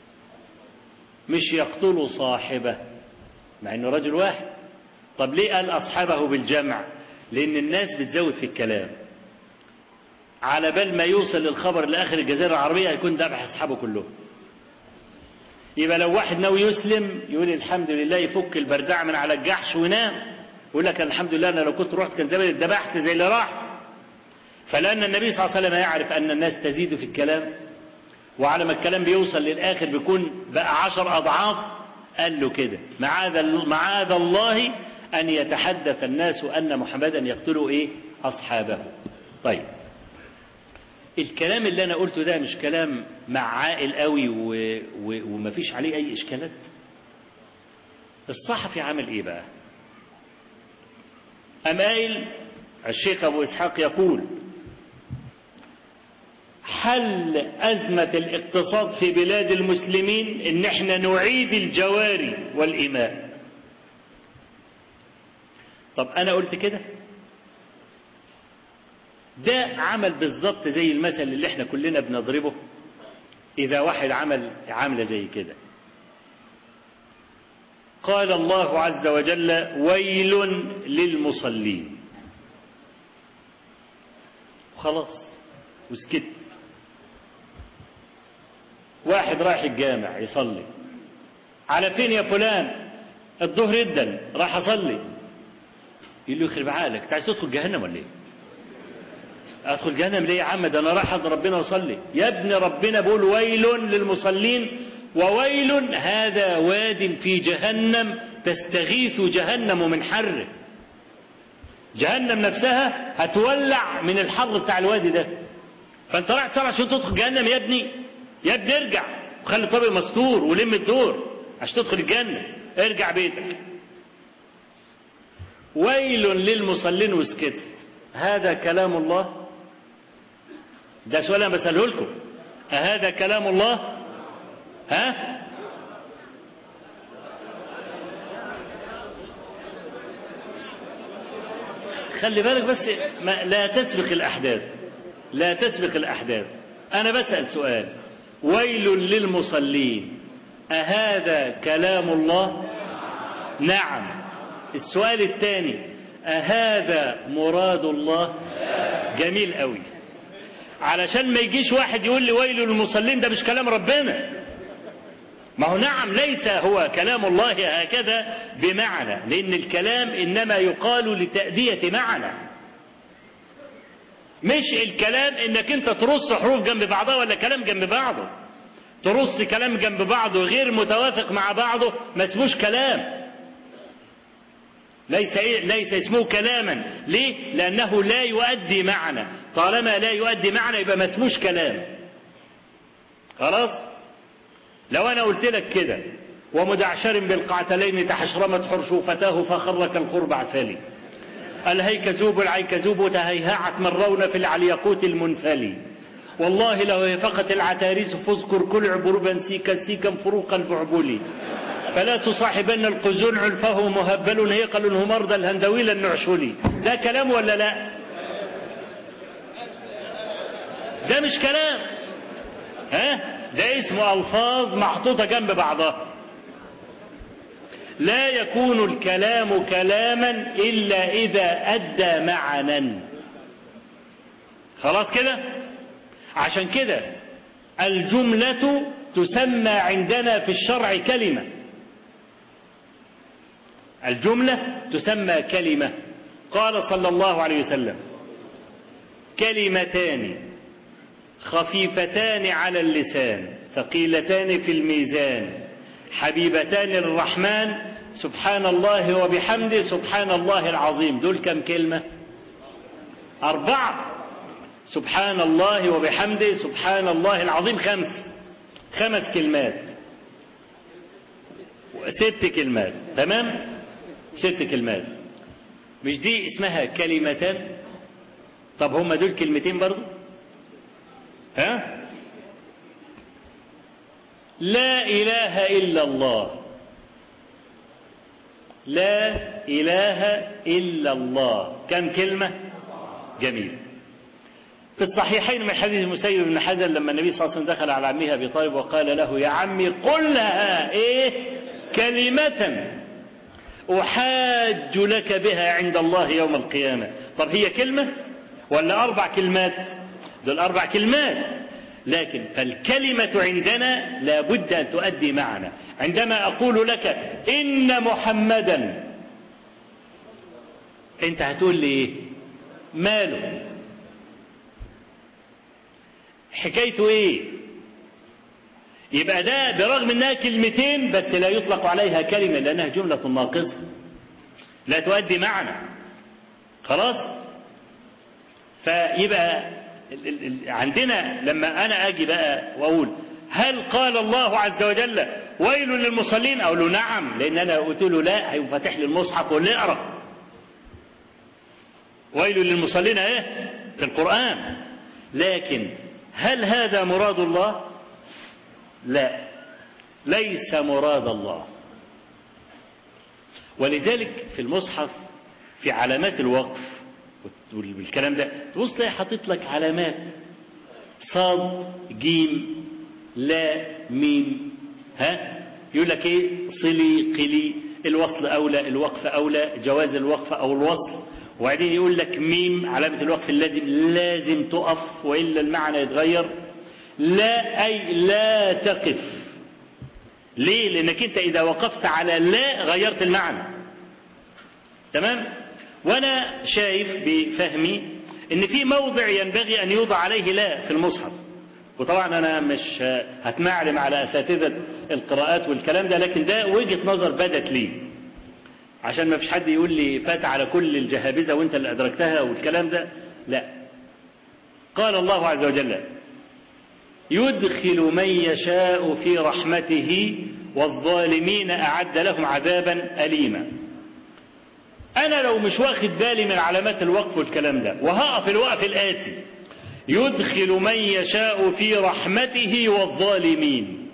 مش يقتل صاحبه مع انه رجل واحد طب ليه قال اصحابه بالجمع لان الناس بتزود في الكلام على بال ما يوصل الخبر لاخر الجزيره العربيه هيكون ذبح اصحابه كلهم يبقى لو واحد ناوي يسلم يقول الحمد لله يفك البردع من على الجحش وينام يقول لك الحمد لله انا لو كنت رحت كان زمان اتذبحت زي اللي راح فلان النبي صلى الله عليه وسلم يعرف ان الناس تزيد في الكلام وعلى ما الكلام بيوصل للآخر بيكون بقى عشر أضعاف قال له كده معاذ معاذ الله أن يتحدث الناس أن محمدا يقتل إيه أصحابه طيب الكلام اللي أنا قلته ده مش كلام مع عاقل قوي و... و... ومفيش عليه أي إشكالات الصحفي عمل إيه بقى أم قايل الشيخ أبو إسحاق يقول حل أزمة الاقتصاد في بلاد المسلمين إن احنا نعيد الجواري والإماء طب أنا قلت كده ده عمل بالظبط زي المثل اللي احنا كلنا بنضربه إذا واحد عمل عاملة زي كده قال الله عز وجل ويل للمصلين خلاص وسكت واحد رايح الجامع يصلي على فين يا فلان الظهر جدا راح اصلي يقول له يخرب عقلك انت عايز تدخل جهنم ولا ايه ادخل جهنم ليه يا عم ده انا رايح عند ربنا اصلي يا ابن ربنا بيقول ويل للمصلين وويل هذا واد في جهنم تستغيث جهنم من حره جهنم نفسها هتولع من الحر بتاع الوادي ده فانت رايح تصلي عشان تدخل جهنم يا ابني يا ابني ارجع وخلي طبق مستور ولم الدور عشان تدخل الجنة ارجع بيتك ويل للمصلين وسكت هذا كلام الله ده سؤال انا بسأله لكم أهذا كلام الله ها خلي بالك بس ما لا تسبق الأحداث لا تسبق الأحداث أنا بسأل سؤال ويل للمصلين أهذا كلام الله نعم السؤال الثاني أهذا مراد الله جميل قوي علشان ما يجيش واحد يقول لي ويل للمصلين ده مش كلام ربنا ما هو نعم ليس هو كلام الله هكذا بمعنى لأن الكلام إنما يقال لتأدية معنى مش الكلام انك انت ترص حروف جنب بعضها ولا كلام جنب بعضه ترص كلام جنب بعضه غير متوافق مع بعضه ما اسموش كلام ليس ليس اسمه كلاما ليه لانه لا يؤدي معنى طالما لا يؤدي معنى يبقى ما اسموش كلام خلاص لو انا قلت لك كده ومدعشر بالقعتلين تحشرمت حرشوفتاه فخر كالخرب عسالي الهيكزوب العيكزوب تهيهعت مرون في العليقوت المنفلي والله لو فقت العتاريس فاذكر كل عبربا سيكا سيكا فروق البعبلي فلا تصاحبن القزون علفه مهبل هيقل همرد الهندويل النعشلي ده كلام ولا لا ده مش كلام ها ده اسمه الفاظ محطوطه جنب بعضها لا يكون الكلام كلاما إلا إذا أدى معنا خلاص كده عشان كده الجملة تسمى عندنا في الشرع كلمة الجملة تسمى كلمة قال صلى الله عليه وسلم كلمتان خفيفتان على اللسان ثقيلتان في الميزان حبيبتان للرحمن سبحان الله وبحمده سبحان الله العظيم دول كم كلمة أربعة سبحان الله وبحمده سبحان الله العظيم خمس خمس كلمات ست كلمات تمام ست كلمات مش دي اسمها كلمتان طب هما دول كلمتين برضو ها لا إله إلا الله لا إله إلا الله كم كلمة جميل في الصحيحين من حديث المسيب بن حزن لما النبي صلى الله عليه وسلم دخل على عمه أبي طالب وقال له يا عمي قل لها إيه كلمة أحاج لك بها عند الله يوم القيامة طب هي كلمة ولا أربع كلمات دول أربع كلمات لكن فالكلمة عندنا لابد أن تؤدي معنا عندما أقول لك إن محمدا أنت هتقول لي إيه ماله حكايته إيه يبقى ده برغم انها كلمتين بس لا يطلق عليها كلمة لأنها جملة ناقصة لا تؤدي معنى خلاص فيبقى عندنا لما انا اجي بقى واقول هل قال الله عز وجل ويل للمصلين اقول له نعم لان انا قلت له لا هيقوم فاتح لي المصحف ولا اقرا ويل للمصلين ايه في القران لكن هل هذا مراد الله لا ليس مراد الله ولذلك في المصحف في علامات الوقف والكلام ده تبص تلاقي حاطط لك علامات صاد جيم لا ميم ها يقول لك ايه صلي قلي الوصل اولى الوقف اولى جواز الوقف او الوصل وبعدين يقول لك ميم علامة الوقف اللازم لازم تقف وإلا المعنى يتغير لا أي لا تقف ليه لأنك أنت إذا وقفت على لا غيرت المعنى تمام وانا شايف بفهمي ان في موضع ينبغي ان يوضع عليه لا في المصحف وطبعا انا مش هتمعلم على اساتذه القراءات والكلام ده لكن ده وجهه نظر بدت لي عشان ما فيش حد يقول لي فات على كل الجهابذه وانت اللي ادركتها والكلام ده لا قال الله عز وجل يدخل من يشاء في رحمته والظالمين اعد لهم عذابا اليما أنا لو مش واخد بالي من علامات الوقف والكلام ده وهقف الوقف الآتي يدخل من يشاء في رحمته والظالمين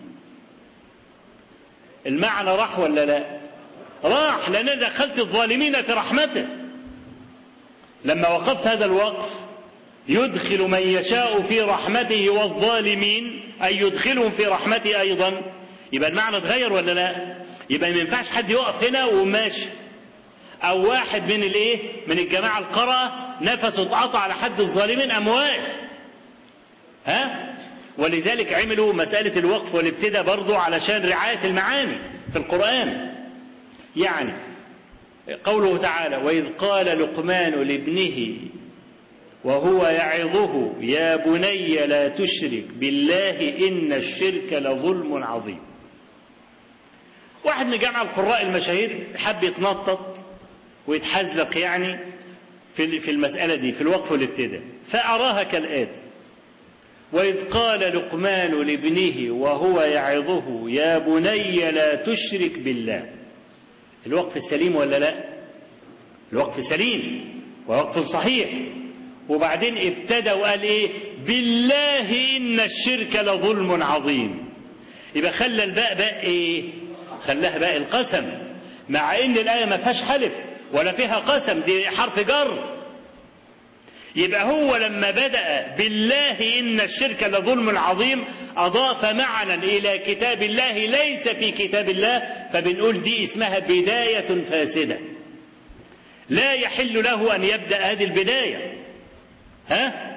المعنى راح ولا لا راح لأن دخلت الظالمين في رحمته لما وقفت هذا الوقف يدخل من يشاء في رحمته والظالمين أي يدخلهم في رحمته أيضا يبقى المعنى اتغير ولا لا يبقى ما ينفعش حد يقف هنا وماشي او واحد من الايه من الجماعه القرأ نفسه اتقطع على حد الظالمين اموات ها ولذلك عملوا مسألة الوقف والابتداء برضو علشان رعاية المعاني في القرآن يعني قوله تعالى وإذ قال لقمان لابنه وهو يعظه يا بني لا تشرك بالله إن الشرك لظلم عظيم واحد من جمع القراء المشاهير حب يتنطط ويتحزلق يعني في في المسألة دي في الوقف والابتداء فأراها كالآتي وإذ قال لقمان لابنه وهو يعظه يا بني لا تشرك بالله الوقف السليم ولا لا الوقف سليم ووقف صحيح وبعدين ابتدى وقال ايه بالله ان الشرك لظلم عظيم يبقى خلى الباء باء ايه خلاها باء القسم مع ان الايه ما فيهاش حلف ولا فيها قسم دي حرف جر يبقى هو لما بدأ بالله إن الشرك لظلم عظيم أضاف معنى إلى كتاب الله ليس في كتاب الله فبنقول دي اسمها بداية فاسدة لا يحل له أن يبدأ هذه البداية ها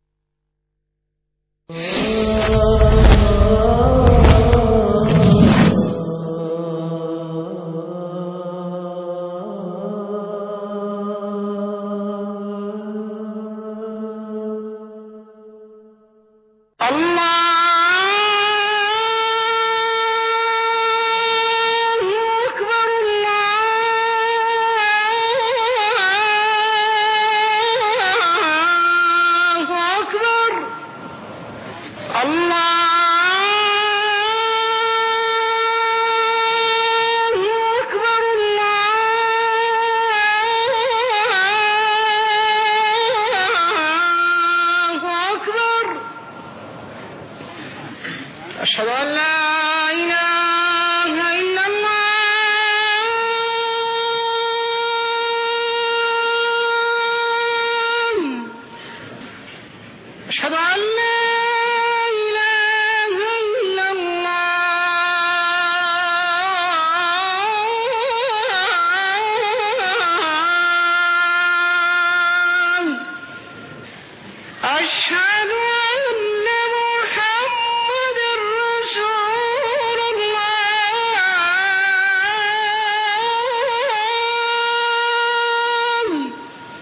الله أكبر الله أكبر الله أكبر الله أكبر أشهد أن لا إله إلا الله أشهد أن لا إله إلا الله أشهد أن محمد رسول الله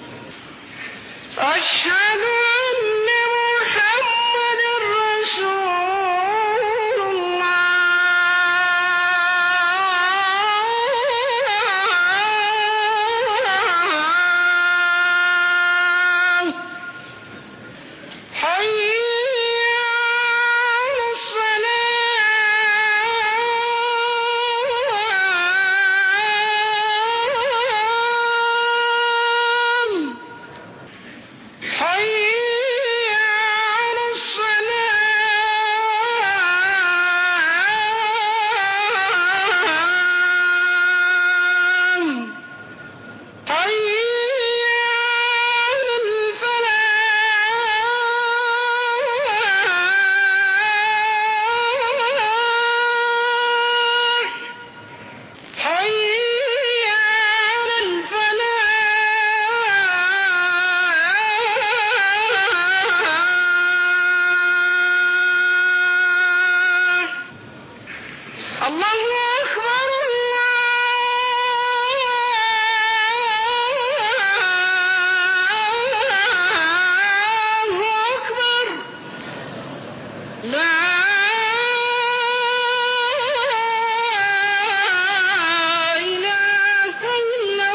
أشهد أن محمد رسول الله حي على الصلاة حي على الصلاة حي على الفلاح حي على الفلاح الله أكبر الله أكبر لا إله إلا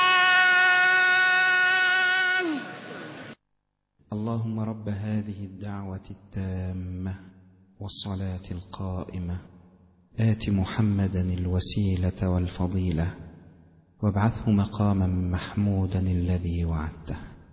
الله اللهم رب هذه الدعوة التامة والصلاة القائمة آت محمدا الوسيلة والفضيلة وابعثه مقاما محمودا الذي وعدته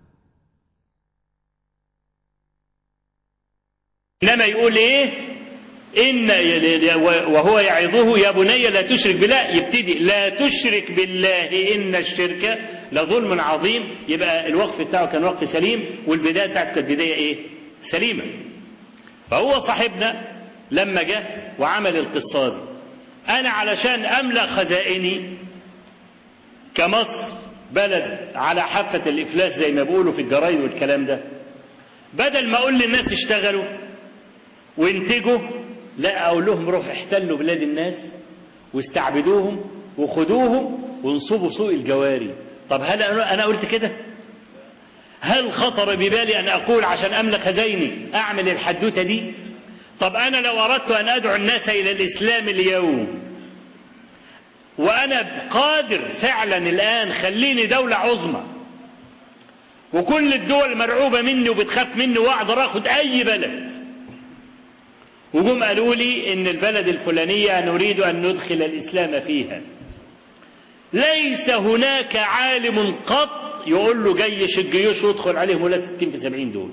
إنما يقول إيه إن وهو يعظه يا بني لا تشرك بالله يبتدي لا تشرك بالله إن الشرك لظلم عظيم يبقى الوقف بتاعه كان وقف سليم والبداية بتاعته كانت بداية إيه سليمة فهو صاحبنا لما جه وعمل القصة دي أنا علشان أملأ خزائني كمصر بلد على حافة الإفلاس زي ما بيقولوا في الجرايد والكلام ده بدل ما أقول للناس اشتغلوا وانتجوا لا أقول لهم روحوا احتلوا بلاد الناس واستعبدوهم وخدوهم وانصبوا سوء الجواري طب هل أنا أنا قلت كده هل خطر ببالي أن أقول عشان أملك خزيني أعمل الحدوتة دي طب أنا لو أردت أن أدعو الناس إلى الإسلام اليوم وأنا قادر فعلا الآن خليني دولة عظمى وكل الدول مرعوبة مني وبتخاف مني وأقدر أخد أي بلد وجم قالوا لي إن البلد الفلانية نريد أن ندخل الإسلام فيها ليس هناك عالم قط يقول له جيش الجيوش وادخل عليهم ولا 60 في 70 دول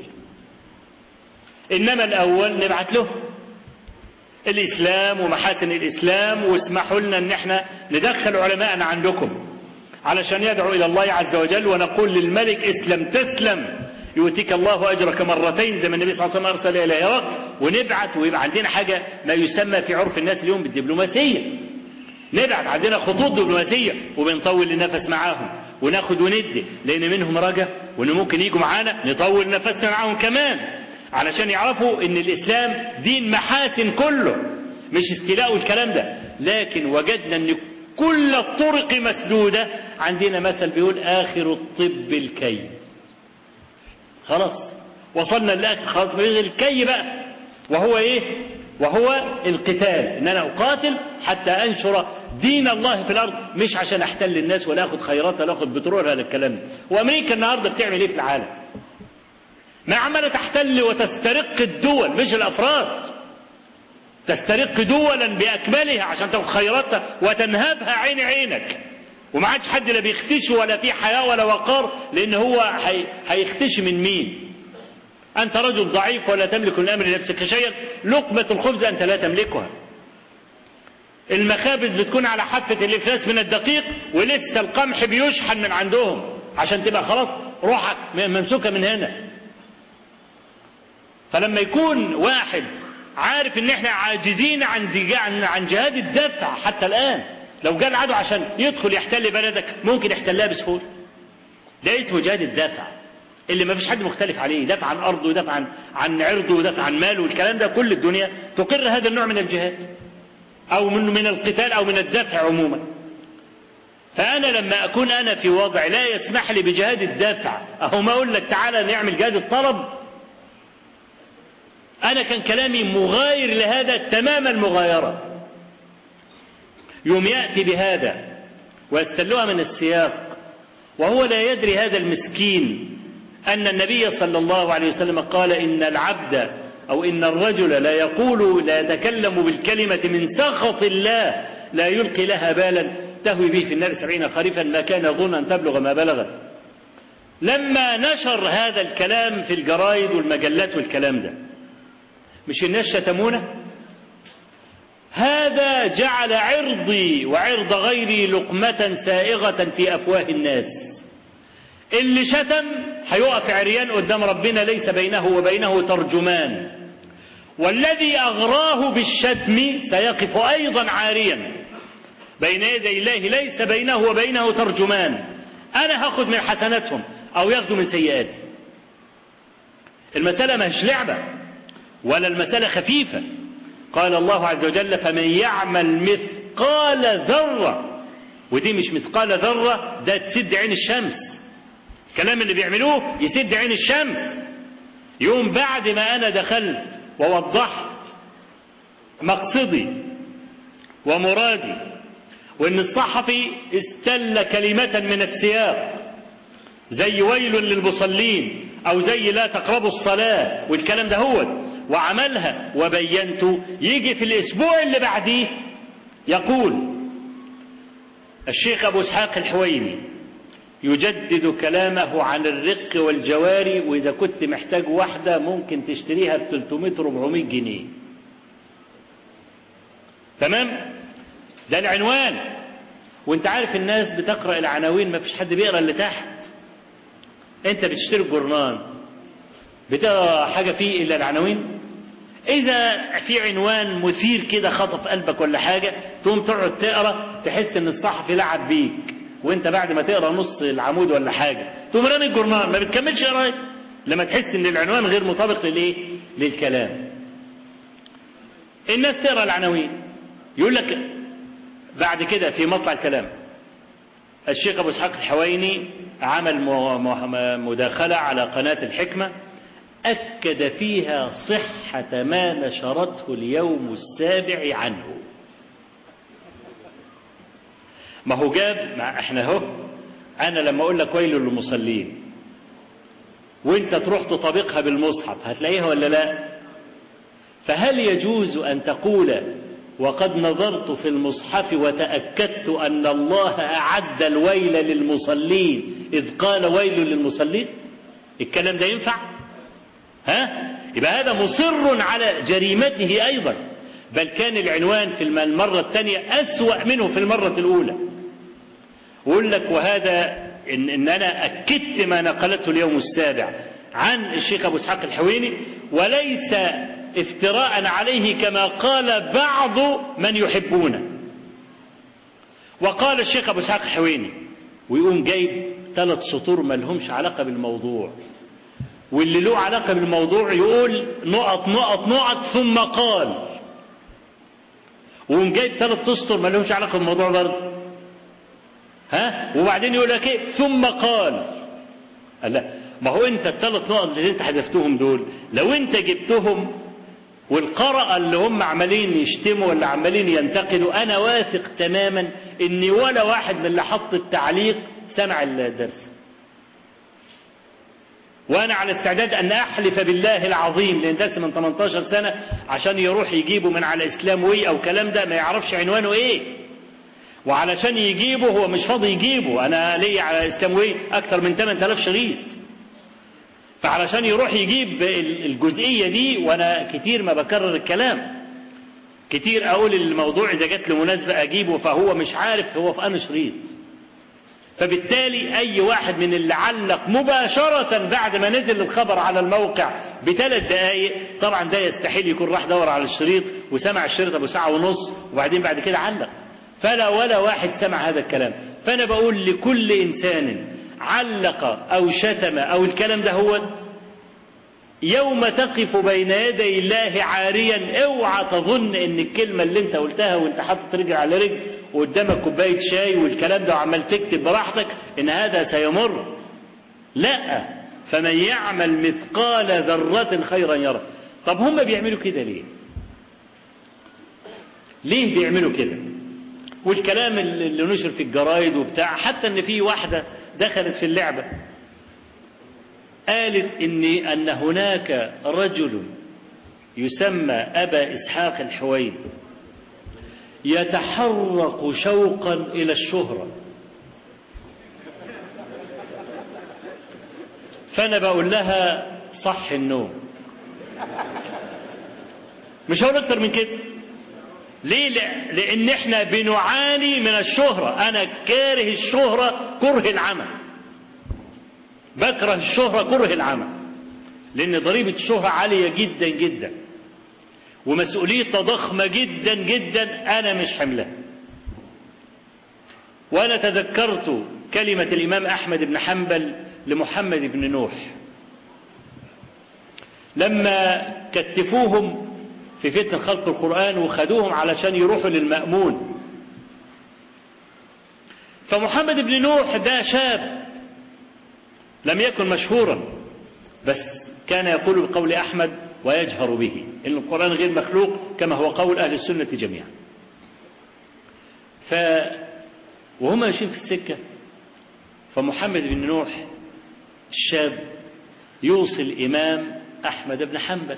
إنما الأول نبعت له الإسلام ومحاسن الإسلام واسمحوا لنا أن احنا ندخل علماءنا عندكم علشان يدعو إلى الله عز وجل ونقول للملك اسلم تسلم يؤتيك الله أجرك مرتين زي ما النبي صلى الله عليه وسلم أرسل إلى العراق ونبعت ويبقى عندنا حاجة ما يسمى في عرف الناس اليوم بالدبلوماسية نبعت عندنا خطوط دبلوماسية وبنطول النفس معاهم وناخد وندي لأن منهم رجا وإن ممكن يجوا معانا نطول نفسنا معاهم كمان علشان يعرفوا إن الإسلام دين محاسن كله مش استيلاء والكلام ده لكن وجدنا إن كل الطرق مسدودة عندنا مثل بيقول آخر الطب الكي خلاص وصلنا للآخر خلاص بيقول الكي بقى وهو إيه وهو القتال إن أنا أقاتل حتى أنشر دين الله في الأرض مش عشان أحتل الناس ولا أخذ خيرات ولا أخذ بترول ولا الكلام ده وأمريكا النهاردة بتعمل إيه في العالم ما عمالة تحتل وتسترق الدول مش الأفراد تسترق دولا بأكملها عشان تاخد خيراتها وتنهبها عين عينك وما عادش حد لا بيختشي ولا في حياة ولا وقار لأن هو هي- هيختشي من مين أنت رجل ضعيف ولا تملك من أمر نفسك شيئا لقمة الخبز أنت لا تملكها المخابز بتكون على حافة الإفلاس من الدقيق ولسه القمح بيشحن من عندهم عشان تبقى خلاص روحك ممسوكة من هنا فلما يكون واحد عارف ان احنا عاجزين عن دج- عن عن جهاد الدفع حتى الان لو جاء العدو عشان يدخل يحتل بلدك ممكن يحتلها بسهوله ده اسمه جهاد الدفع اللي ما فيش حد مختلف عليه دفع عن ارضه ودفع عن عن عرضه ودفع عن ماله والكلام ده كل الدنيا تقر هذا النوع من الجهاد او من من القتال او من الدفع عموما فانا لما اكون انا في وضع لا يسمح لي بجهاد الدفع اهو ما اقول لك تعالى نعمل جهاد الطلب أنا كان كلامي مغاير لهذا تمام المغايرة يوم يأتي بهذا ويستلوها من السياق وهو لا يدري هذا المسكين أن النبي صلى الله عليه وسلم قال إن العبد أو إن الرجل لا يقول لا يتكلم بالكلمة من سخط الله لا يلقي لها بالا تهوي به في النار سبعين خريفا ما كان يظن أن تبلغ ما بلغت لما نشر هذا الكلام في الجرايد والمجلات والكلام ده مش الناس شتمونا هذا جعل عرضي وعرض غيري لقمة سائغة في أفواه الناس اللي شتم هيقف عريان قدام ربنا ليس بينه وبينه ترجمان والذي أغراه بالشتم سيقف أيضا عاريا بين يدي الله ليس بينه وبينه ترجمان أنا هاخد من حسناتهم أو ياخدوا من سيئاتي المسألة مش لعبة ولا المسألة خفيفة قال الله عز وجل فمن يعمل مثقال ذرة ودي مش مثقال ذرة ده تسد عين الشمس الكلام اللي بيعملوه يسد عين الشمس يوم بعد ما أنا دخلت ووضحت مقصدي ومرادي وإن الصحفي استل كلمة من السياق زي ويل للمصلين أو زي لا تقربوا الصلاة والكلام ده هو وعملها وبينته يجي في الأسبوع اللي بعديه يقول الشيخ أبو إسحاق الحويني يجدد كلامه عن الرق والجواري وإذا كنت محتاج واحدة ممكن تشتريها ب 300 400 جنيه تمام ده العنوان وانت عارف الناس بتقرأ العناوين ما فيش حد بيقرأ اللي تحت انت بتشتري الجورنان بتقرا حاجه فيه الا العناوين اذا في عنوان مثير كده خطف قلبك ولا حاجه تقوم تقعد تقرا تحس ان الصحفي لعب بيك وانت بعد ما تقرا نص العمود ولا حاجه تقوم رامي الجورنال ما بتكملش قرايه لما تحس ان العنوان غير مطابق للايه للكلام الناس تقرا العناوين يقول لك بعد كده في مطلع الكلام الشيخ ابو اسحاق الحويني عمل مداخله على قناه الحكمه اكد فيها صحه ما نشرته اليوم السابع عنه ما هو جاب مع احنا اهو انا لما اقول لك ويل للمصلين وانت تروح تطابقها بالمصحف هتلاقيها ولا لا فهل يجوز ان تقول وقد نظرت في المصحف وتأكدت أن الله أعد الويل للمصلين إذ قال ويل للمصلين الكلام ده ينفع ها يبقى هذا مصر على جريمته أيضا بل كان العنوان في المرة الثانية أسوأ منه في المرة الأولى ويقول لك وهذا إن, إن أنا أكدت ما نقلته اليوم السابع عن الشيخ أبو إسحاق الحويني وليس افتراء عليه كما قال بعض من يحبونه وقال الشيخ أبو إسحاق الحويني ويقوم جايب ثلاث سطور ما لهمش علاقة بالموضوع واللي له علاقة بالموضوع يقول نقط نقط نقط ثم قال ويقوم جايب ثلاث اسطر ما لهمش علاقة بالموضوع برضه ها وبعدين يقول لك ايه ثم قال قال لا ما هو انت الثلاث نقط اللي انت حذفتهم دول لو انت جبتهم والقرأ اللي هم عمالين يشتموا ولا عمالين ينتقدوا انا واثق تماما ان ولا واحد من اللي حط التعليق سمع الدرس وانا على استعداد ان احلف بالله العظيم لان درس من 18 سنه عشان يروح يجيبه من على اسلام وي او كلام ده ما يعرفش عنوانه ايه وعلشان يجيبه هو مش فاضي يجيبه انا ليا على اسلام وي اكتر من 8000 شريط فعلشان يروح يجيب الجزئيه دي وانا كتير ما بكرر الكلام كتير اقول الموضوع اذا جات له مناسبه اجيبه فهو مش عارف هو في انهي شريط فبالتالي أي واحد من اللي علق مباشرة بعد ما نزل الخبر على الموقع بثلاث دقائق طبعا ده يستحيل يكون راح دور على الشريط وسمع الشريط أبو ساعة ونص وبعدين بعد كده علق فلا ولا واحد سمع هذا الكلام فأنا بقول لكل إنسان علق أو شتم أو الكلام ده هو يوم تقف بين يدي الله عاريا اوعى تظن ان الكلمة اللي انت قلتها وانت حاطط رجل على رجل وقدامك كوباية شاي والكلام ده وعمال تكتب براحتك ان هذا سيمر لا فمن يعمل مثقال ذرة خيرا يرى طب هم بيعملوا كده ليه ليه بيعملوا كده والكلام اللي نشر في الجرايد وبتاع حتى ان في واحدة دخلت في اللعبة قالت إن أن هناك رجل يسمى أبا إسحاق الحويني يتحرق شوقا إلى الشهرة فأنا بقول لها صح النوم مش هقول أكتر من كده ليه؟ لأن احنا بنعاني من الشهرة أنا كاره الشهرة كره العمل بكره الشهرة كره العمل لأن ضريبة الشهرة عالية جدا جدا ومسؤوليتها ضخمة جدا جدا أنا مش حملها وأنا تذكرت كلمة الإمام أحمد بن حنبل لمحمد بن نوح لما كتفوهم في فتن خلق القرآن وخدوهم علشان يروحوا للمأمون فمحمد بن نوح ده شاب لم يكن مشهورا بس كان يقول بقول أحمد ويجهر به إن القرآن غير مخلوق كما هو قول أهل السنة جميعا ف وهم ماشيين في السكة فمحمد بن نوح الشاب يوصي الإمام أحمد بن حنبل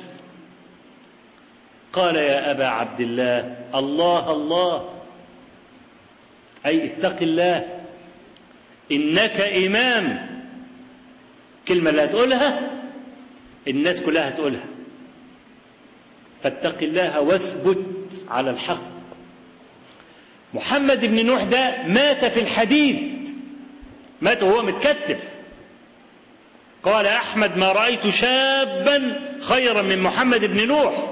قال يا أبا عبد الله الله الله أي اتق الله إنك إمام كلمة لا تقولها الناس كلها تقولها فاتق الله واثبت على الحق محمد بن نوح ده مات في الحديد مات وهو متكتف قال أحمد ما رأيت شابا خيرا من محمد بن نوح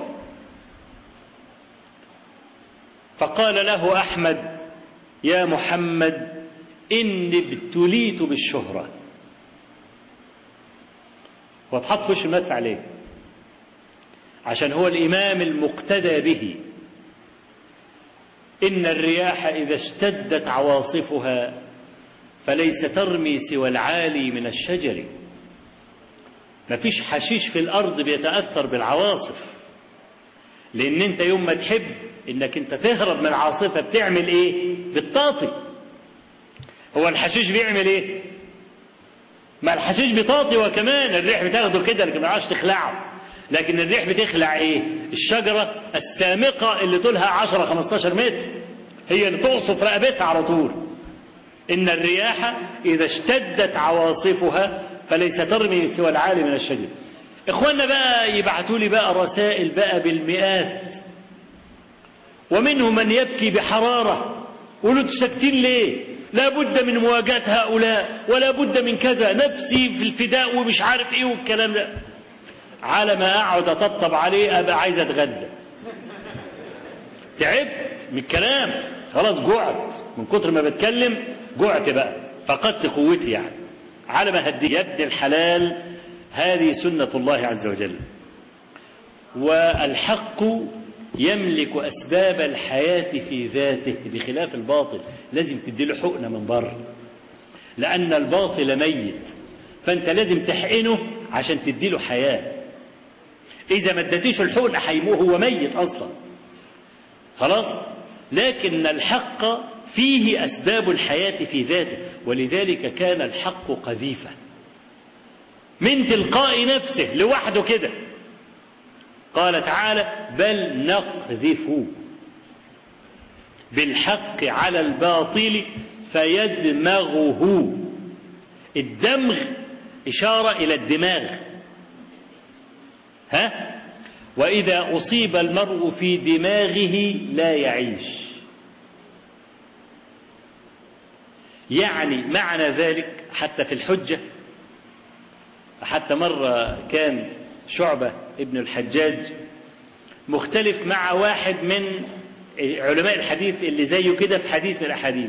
فقال له أحمد يا محمد إني ابتليت بالشهرة واتحط في وش المدفع عليه عشان هو الإمام المقتدى به إن الرياح إذا اشتدت عواصفها فليس ترمي سوى العالي من الشجر مفيش حشيش في الأرض بيتأثر بالعواصف لأن أنت يوم ما تحب إنك أنت تهرب من العاصفة بتعمل إيه؟ بتطاطي هو الحشيش بيعمل إيه؟ ما الحشيش بيطاطي وكمان الريح بتاخده كده لكن ما يعرفش تخلعه لكن الريح بتخلع ايه الشجرة السامقة اللي طولها 10 15 متر هي اللي تقصف رقبتها على طول إن الرياح إذا اشتدت عواصفها فليس ترمي سوى العالي من الشجر إخواننا بقى يبعتوا لي بقى رسائل بقى بالمئات ومنهم من يبكي بحرارة قولوا انتوا ساكتين ليه لا بد من مواجهة هؤلاء ولا بد من كذا نفسي في الفداء ومش عارف ايه والكلام ده على ما اقعد اطبطب عليه ابقى عايز اتغدى تعبت من الكلام خلاص جعت من كتر ما بتكلم جعت بقى فقدت قوتي يعني على ما هدي يا ابن الحلال هذه سنة الله عز وجل والحق يملك أسباب الحياة في ذاته بخلاف الباطل لازم تديله حقنة من بره لأن الباطل ميت فأنت لازم تحقنه عشان تديله حياة إذا ما اديتيش الحقنة هيموت هو ميت أصلا خلاص لكن الحق فيه أسباب الحياة في ذاته ولذلك كان الحق قذيفة من تلقاء نفسه لوحده كده قال تعالى بل نقذف بالحق على الباطل فيدمغه الدمغ إشارة إلى الدماغ ها وإذا أصيب المرء في دماغه لا يعيش يعني معنى ذلك حتى في الحجة حتى مرة كان شعبة ابن الحجاج مختلف مع واحد من علماء الحديث اللي زيه كده في حديث من الأحاديث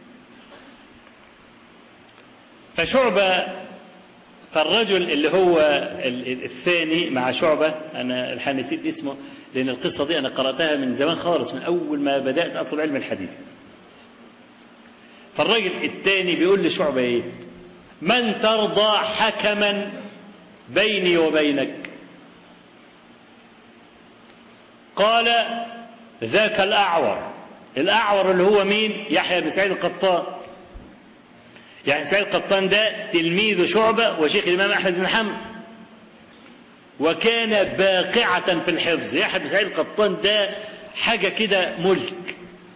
فشعبة فالرجل اللي هو الثاني مع شعبة أنا الحين نسيت اسمه لأن القصة دي أنا قرأتها من زمان خالص من أول ما بدأت أطلب علم الحديث فالراجل الثاني بيقول لشعبة إيه من ترضى حكما بيني وبينك قال ذاك الأعور الأعور اللي هو مين يحيى بن سعيد القطان يعني سعيد القطان ده تلميذ شعبة وشيخ الإمام أحمد بن حنبل وكان باقعة في الحفظ يحيى بن سعيد القطان ده حاجة كده ملك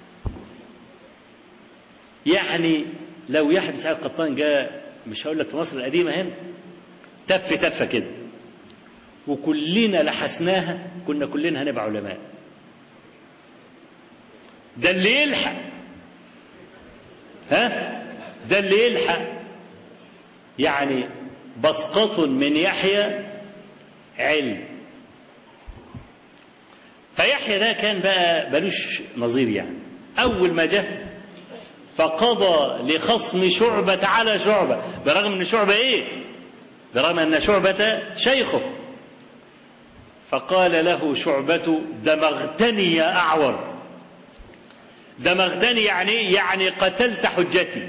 يعني لو يحيى بن سعيد القطان جاء مش هقول لك في مصر القديمة هنا تف تفة كده وكلنا لحسناها كنا كلنا هنبقى علماء ده اللي يلحق ها ده اللي يلحق يعني بسقط من يحيى علم فيحيى ده كان بقى ملوش نظير يعني أول ما جه فقضى لخصم شعبة على شعبة برغم ان شعبة ايه برغم ان شعبة شيخه فقال له شعبة دمغتني يا أعور دمغتني يعني يعني قتلت حجتي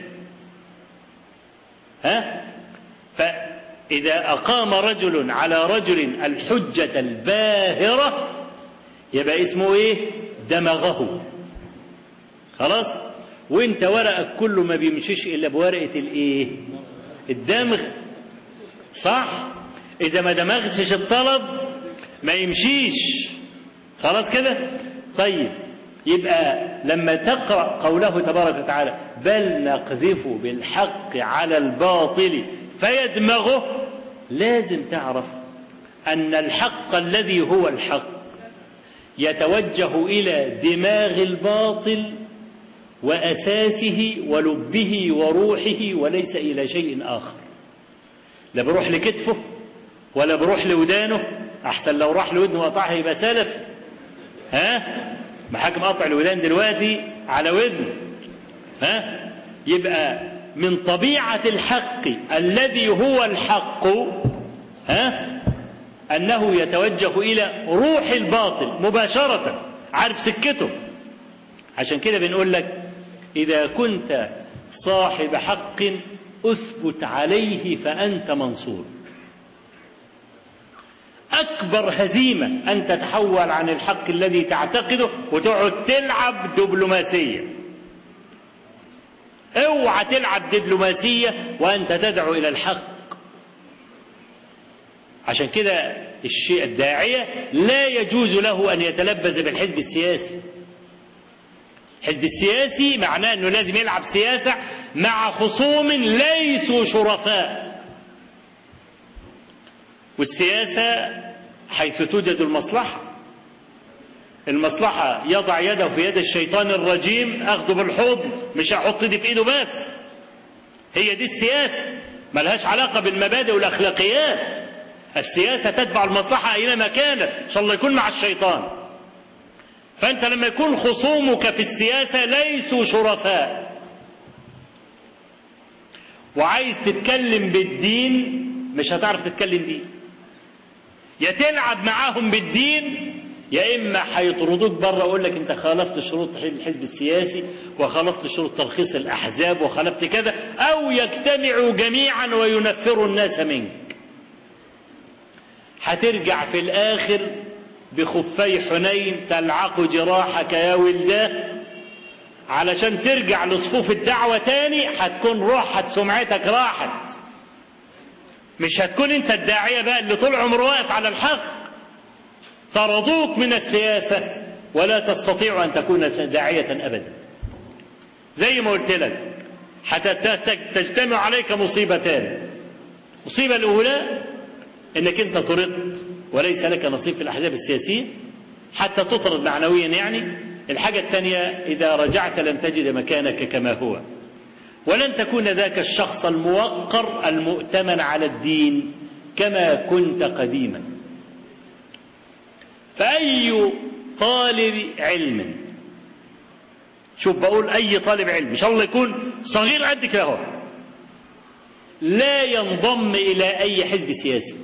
ها فإذا أقام رجل على رجل الحجة الباهرة يبقى اسمه ايه دمغه خلاص وانت ورقك كله ما بيمشيش الا بورقه الايه الدمغ صح اذا ما دمغتش الطلب ما يمشيش خلاص كده طيب يبقى لما تقرا قوله تبارك وتعالى بل نقذف بالحق على الباطل فيدمغه لازم تعرف ان الحق الذي هو الحق يتوجه الى دماغ الباطل وأساسه ولبه وروحه وليس إلى شيء آخر لا بروح لكتفه ولا بروح لودانه أحسن لو راح لودنه وقطعها يبقى سلف ها محاكم قطع الودان دلوقتي على ودنه ها يبقى من طبيعة الحق الذي هو الحق ها أنه يتوجه إلى روح الباطل مباشرة عارف سكته عشان كده بنقول لك إذا كنت صاحب حق أثبت عليه فأنت منصور أكبر هزيمة أن تتحول عن الحق الذي تعتقده وتقعد تلعب دبلوماسية اوعى تلعب دبلوماسية وأنت تدعو إلى الحق عشان كده الشيء الداعية لا يجوز له أن يتلبس بالحزب السياسي الحزب السياسي معناه أنه لازم يلعب سياسة مع خصوم ليسوا شرفاء والسياسة حيث توجد المصلحة المصلحة يضع يده في يد الشيطان الرجيم أخده بالحوض مش هحط دي في إيده بس هي دي السياسة ملهاش علاقة بالمبادئ والأخلاقيات السياسة تتبع المصلحة أينما كانت إن شاء الله يكون مع الشيطان فأنت لما يكون خصومك في السياسة ليسوا شرفاء وعايز تتكلم بالدين مش هتعرف تتكلم دين يا تلعب معاهم بالدين يا اما هيطردوك بره ويقول لك انت خالفت شروط الحزب السياسي وخالفت شروط ترخيص الاحزاب وخالفت كذا او يجتمعوا جميعا وينفروا الناس منك هترجع في الاخر بخفي حنين تلعق جراحك يا ولداه علشان ترجع لصفوف الدعوة تاني هتكون روحت سمعتك راحت مش هتكون انت الداعية بقى اللي طول عمره واقف على الحق طردوك من السياسة ولا تستطيع أن تكون داعية أبدا زي ما قلت لك حتى تجتمع عليك مصيبتان المصيبة الأولى أنك أنت طردت وليس لك نصيب في الأحزاب السياسية حتى تطرد معنويا يعني الحاجة الثانية إذا رجعت لن تجد مكانك كما هو ولن تكون ذاك الشخص الموقر المؤتمن على الدين كما كنت قديما فأي طالب علم شوف بقول أي طالب علم إن شاء الله يكون صغير قد كده هو لا ينضم إلى أي حزب سياسي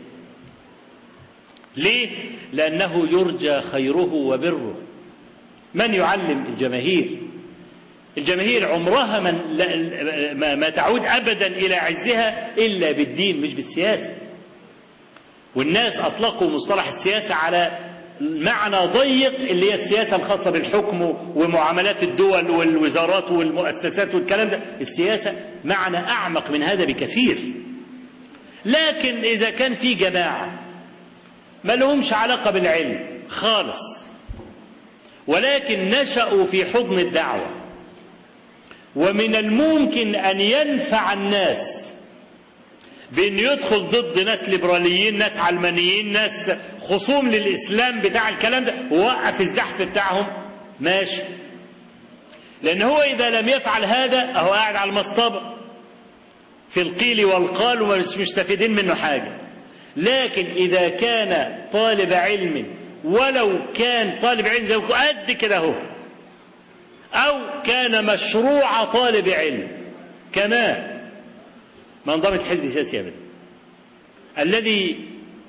ليه؟ لأنه يرجى خيره وبره من يعلم الجماهير الجماهير عمرها من ما, ما تعود أبدا إلى عزها إلا بالدين مش بالسياسة والناس أطلقوا مصطلح السياسة على معنى ضيق اللي هي السياسة الخاصة بالحكم ومعاملات الدول والوزارات والمؤسسات والكلام ده السياسة معنى أعمق من هذا بكثير لكن إذا كان في جماعة ما لهمش علاقة بالعلم خالص ولكن نشأوا في حضن الدعوة ومن الممكن أن ينفع الناس بأن يدخل ضد ناس ليبراليين ناس علمانيين ناس خصوم للإسلام بتاع الكلام ده ووقف الزحف بتاعهم ماشي لأن هو إذا لم يفعل هذا أهو قاعد على المصطبة في القيل والقال ومش مستفيدين منه حاجة لكن إذا كان طالب علم ولو كان طالب علم زي قد كده هو أو كان مشروع طالب علم كمان ما انضمت حزب سياسي أبدا الذي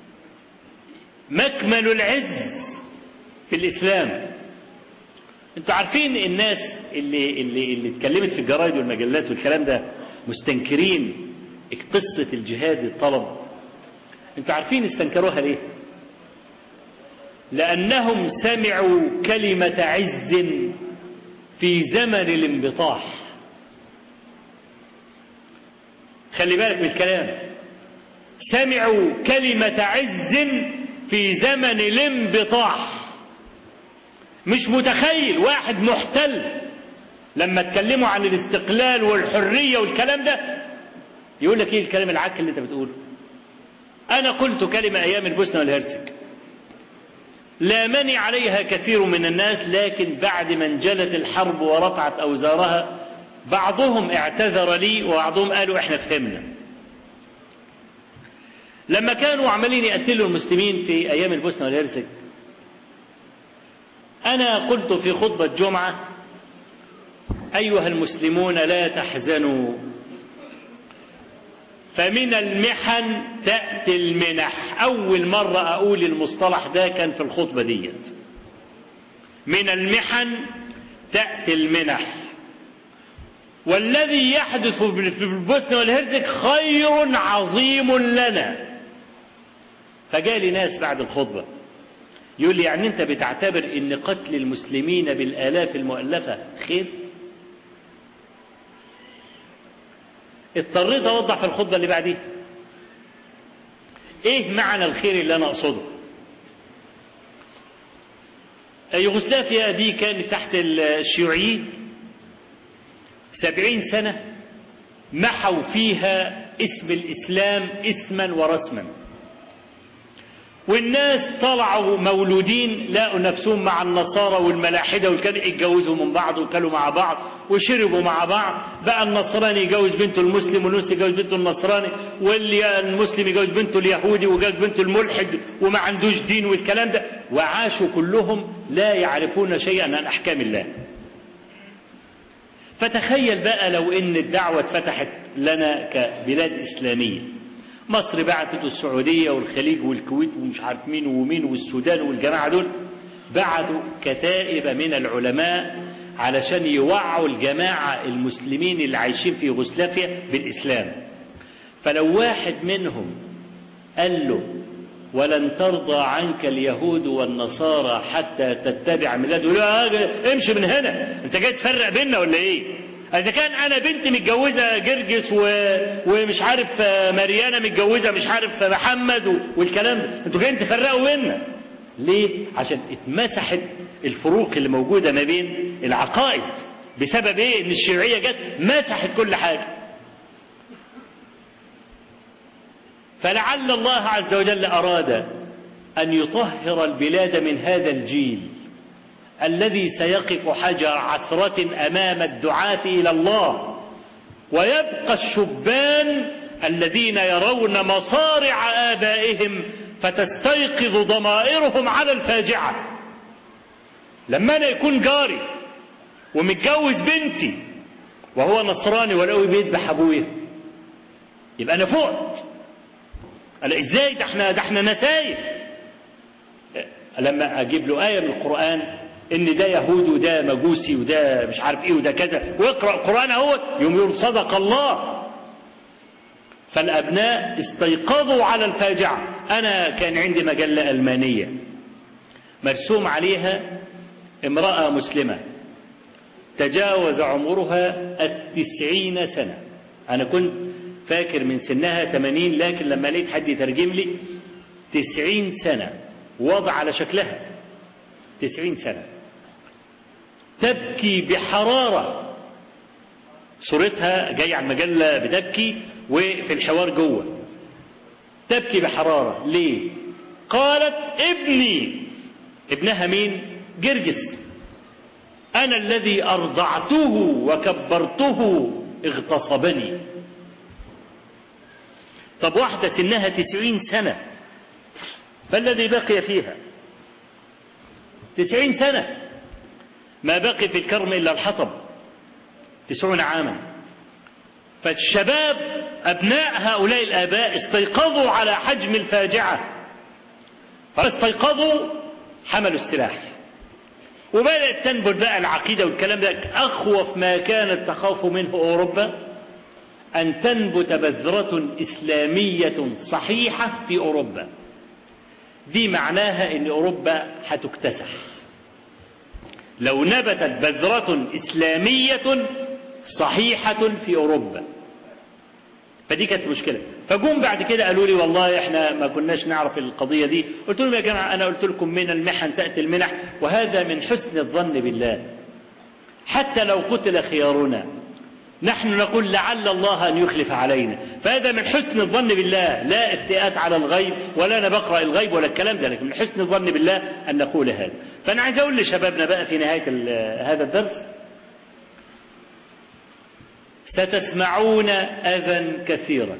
مكمل العز في الإسلام انتوا عارفين الناس اللي اللي اللي اتكلمت في الجرايد والمجلات والكلام ده مستنكرين قصة الجهاد الطلب انتوا عارفين استنكروها ليه لأنهم سمعوا كلمة عز في زمن الانبطاح خلي بالك من الكلام سمعوا كلمة عز في زمن الانبطاح مش متخيل واحد محتل لما اتكلموا عن الاستقلال والحرية والكلام ده يقول لك ايه الكلام العك اللي انت بتقوله انا قلت كلمة ايام البوسنة والهرسك لامني عليها كثير من الناس لكن بعد ما انجلت الحرب ورفعت أوزارها بعضهم اعتذر لي وبعضهم قالوا احنا فهمنا لما كانوا عمالين يقتلوا المسلمين في أيام البوسنة والهرسك أنا قلت في خطبة جمعة أيها المسلمون لا تحزنوا فمن المحن تأتي المنح أول مرة أقول المصطلح ده كان في الخطبة ديت من المحن تأتي المنح والذي يحدث في البوسنة والهرزك خير عظيم لنا فجاء لي ناس بعد الخطبة يقول لي يعني انت بتعتبر ان قتل المسلمين بالالاف المؤلفة خير اضطريت اوضح في الخطبة اللي بعديها ايه معنى الخير اللي انا اقصده يوغوسلافيا دي كانت تحت الشيوعيين سبعين سنة محوا فيها اسم الإسلام اسما ورسما والناس طلعوا مولودين لقوا نفسهم مع النصارى والملاحدة والكلام اتجوزوا من بعض وكلوا مع بعض وشربوا مع بعض بقى النصراني يجوز بنته المسلم والمسلم يجوز بنته النصراني واللي المسلم يجوز بنته اليهودي ويجوز بنته الملحد وما عندوش دين والكلام ده وعاشوا كلهم لا يعرفون شيئا عن أحكام الله فتخيل بقى لو ان الدعوة اتفتحت لنا كبلاد إسلامية مصر بعتت السعودية والخليج والكويت ومش عارف مين ومين والسودان والجماعة دول بعتوا كتائب من العلماء علشان يوعوا الجماعة المسلمين اللي عايشين في يوغوسلافيا بالإسلام فلو واحد منهم قال له ولن ترضى عنك اليهود والنصارى حتى تتبع ميلاده لا امشي من هنا انت جاي تفرق بيننا ولا ايه اذا كان انا بنتي متجوزه جرجس و... ومش عارف مريانه متجوزه مش عارف محمد و... والكلام ده انتوا جايين تفرقوا بيننا ليه عشان اتمسحت الفروق اللي موجوده ما بين العقائد بسبب ايه ان الشيوعيه جت مسحت كل حاجه فلعل الله عز وجل أراد أن يطهر البلاد من هذا الجيل الذي سيقف حجر عثرة أمام الدعاة إلى الله ويبقى الشبان الذين يرون مصارع آبائهم فتستيقظ ضمائرهم على الفاجعة لما أنا يكون جاري ومتجوز بنتي وهو نصراني ولو بيذبح أبويا يبقى أنا فقت قال ازاي ده احنا ده احنا نتايب لما اجيب له ايه من القران ان ده يهودي وده مجوسي وده مش عارف ايه وده كذا ويقرا القران اهو يوم يقول صدق الله فالابناء استيقظوا على الفاجعه انا كان عندي مجله المانيه مرسوم عليها امراه مسلمه تجاوز عمرها التسعين سنه انا كنت فاكر من سنها 80 لكن لما لقيت حد يترجم لي 90 سنة وضع على شكلها 90 سنة تبكي بحرارة صورتها جاية على المجلة بتبكي وفي الحوار جوه تبكي بحرارة ليه قالت ابني ابنها مين جرجس أنا الذي أرضعته وكبرته اغتصبني طب واحدة سنها تسعين سنة فالذي بقي فيها تسعين سنة ما بقي في الكرم إلا الحطب تسعون عاما فالشباب أبناء هؤلاء الآباء استيقظوا على حجم الفاجعة فاستيقظوا حملوا السلاح وبدأت تنبت بقى العقيدة والكلام ده أخوف ما كانت تخاف منه أوروبا أن تنبت بذرة إسلامية صحيحة في أوروبا دي معناها أن أوروبا هتكتسح لو نبتت بذرة إسلامية صحيحة في أوروبا فدي كانت مشكلة فجم بعد كده قالوا لي والله احنا ما كناش نعرف القضية دي قلت لهم يا جماعة أنا قلت لكم من المحن تأتي المنح وهذا من حسن الظن بالله حتى لو قتل خيارنا نحن نقول لعل الله أن يخلف علينا فهذا من حسن الظن بالله لا افتئات على الغيب ولا أنا بقرأ الغيب ولا الكلام ده لكن من حسن الظن بالله أن نقول هذا فأنا عايز أقول لشبابنا بقى في نهاية هذا الدرس ستسمعون أذى كثيرا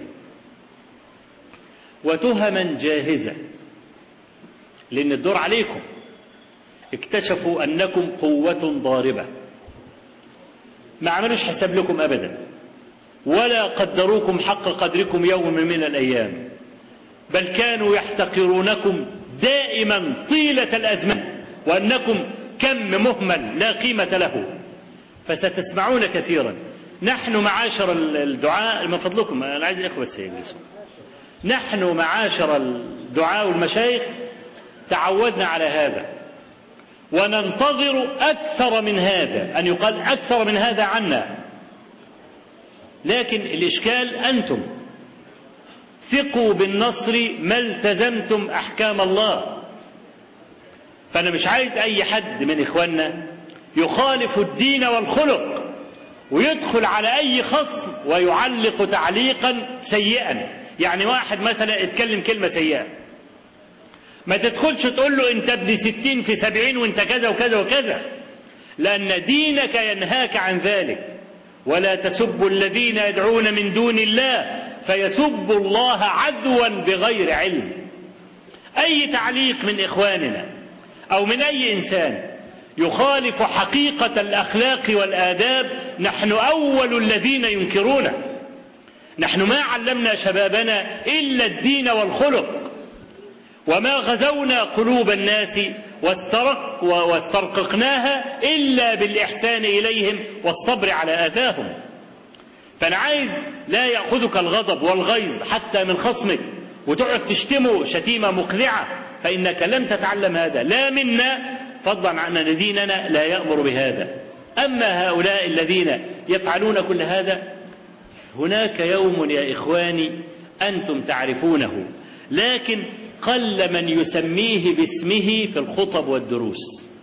وتهما جاهزة لأن الدور عليكم اكتشفوا أنكم قوة ضاربة ما عملوش حساب لكم أبدا ولا قدروكم حق قدركم يوم من الأيام بل كانوا يحتقرونكم دائما طيلة الأزمان وأنكم كم مهمل لا قيمة له فستسمعون كثيرا نحن معاشر الدعاء من فضلكم أنا عايز الإخوة بس يجلسوا نحن معاشر الدعاء والمشايخ تعودنا على هذا وننتظر أكثر من هذا أن يقال أكثر من هذا عنا لكن الإشكال أنتم ثقوا بالنصر ما التزمتم أحكام الله فأنا مش عايز أي حد من إخواننا يخالف الدين والخلق ويدخل على أي خصم ويعلق تعليقا سيئا يعني واحد مثلا اتكلم كلمة سيئة ما تدخلش تقول له انت ابن ستين في سبعين وانت كذا وكذا وكذا لأن دينك ينهاك عن ذلك ولا تسبوا الذين يدعون من دون الله فيسبوا الله عدوا بغير علم أي تعليق من إخواننا أو من أي إنسان يخالف حقيقة الأخلاق والآداب نحن أول الذين ينكرونه نحن ما علمنا شبابنا إلا الدين والخلق وما غزونا قلوب الناس واسترق واسترققناها إلا بالإحسان إليهم والصبر على أذاهم فأنا عايز لا يأخذك الغضب والغيظ حتى من خصمك وتقعد تشتمه شتيمة مخذعة فإنك لم تتعلم هذا لا منا فضلا عن أن ديننا لا يأمر بهذا أما هؤلاء الذين يفعلون كل هذا هناك يوم يا إخواني أنتم تعرفونه لكن قل من يسميه باسمه في الخطب والدروس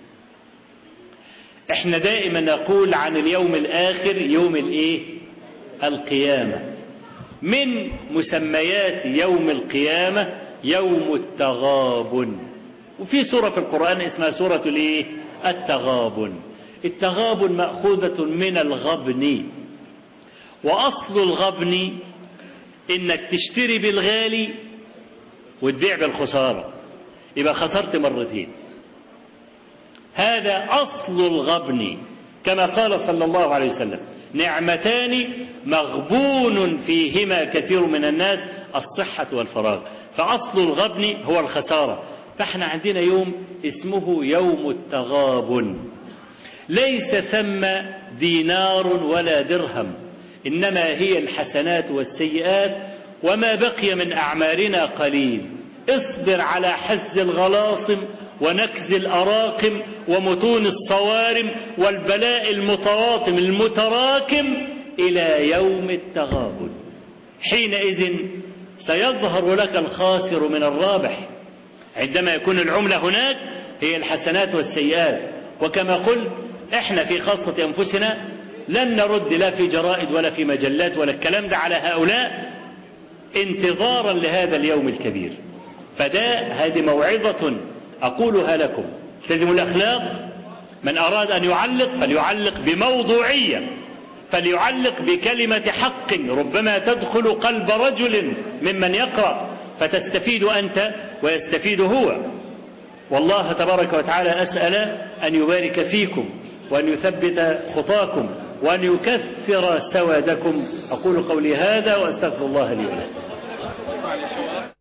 احنا دائما نقول عن اليوم الآخر يوم الايه القيامة من مسميات يوم القيامة يوم التغابن وفي سورة في القرآن اسمها سورة الايه التغابن التغابن مأخوذة من الغبن وأصل الغبن إنك تشتري بالغالي وتبيع بالخسارة يبقى خسرت مرتين هذا أصل الغبن كما قال صلى الله عليه وسلم نعمتان مغبون فيهما كثير من الناس الصحة والفراغ فأصل الغبن هو الخسارة فاحنا عندنا يوم اسمه يوم التغابن ليس ثم دينار ولا درهم إنما هي الحسنات والسيئات وما بقي من أعمارنا قليل اصبر على حز الغلاصم ونكز الأراقم ومتون الصوارم والبلاء المتواطم المتراكم إلى يوم التغابن حينئذ سيظهر لك الخاسر من الرابح عندما يكون العملة هناك هي الحسنات والسيئات وكما قلت احنا في خاصة أنفسنا لن نرد لا في جرائد ولا في مجلات ولا الكلام ده على هؤلاء انتظارا لهذا اليوم الكبير فده هذه موعظة أقولها لكم تلزم الأخلاق من أراد أن يعلق فليعلق بموضوعية فليعلق بكلمة حق ربما تدخل قلب رجل ممن يقرأ فتستفيد أنت ويستفيد هو والله تبارك وتعالى أسأل أن يبارك فيكم وأن يثبت خطاكم وأن يكثر سوادكم أقول قولي هذا وأستغفر الله لي ولكم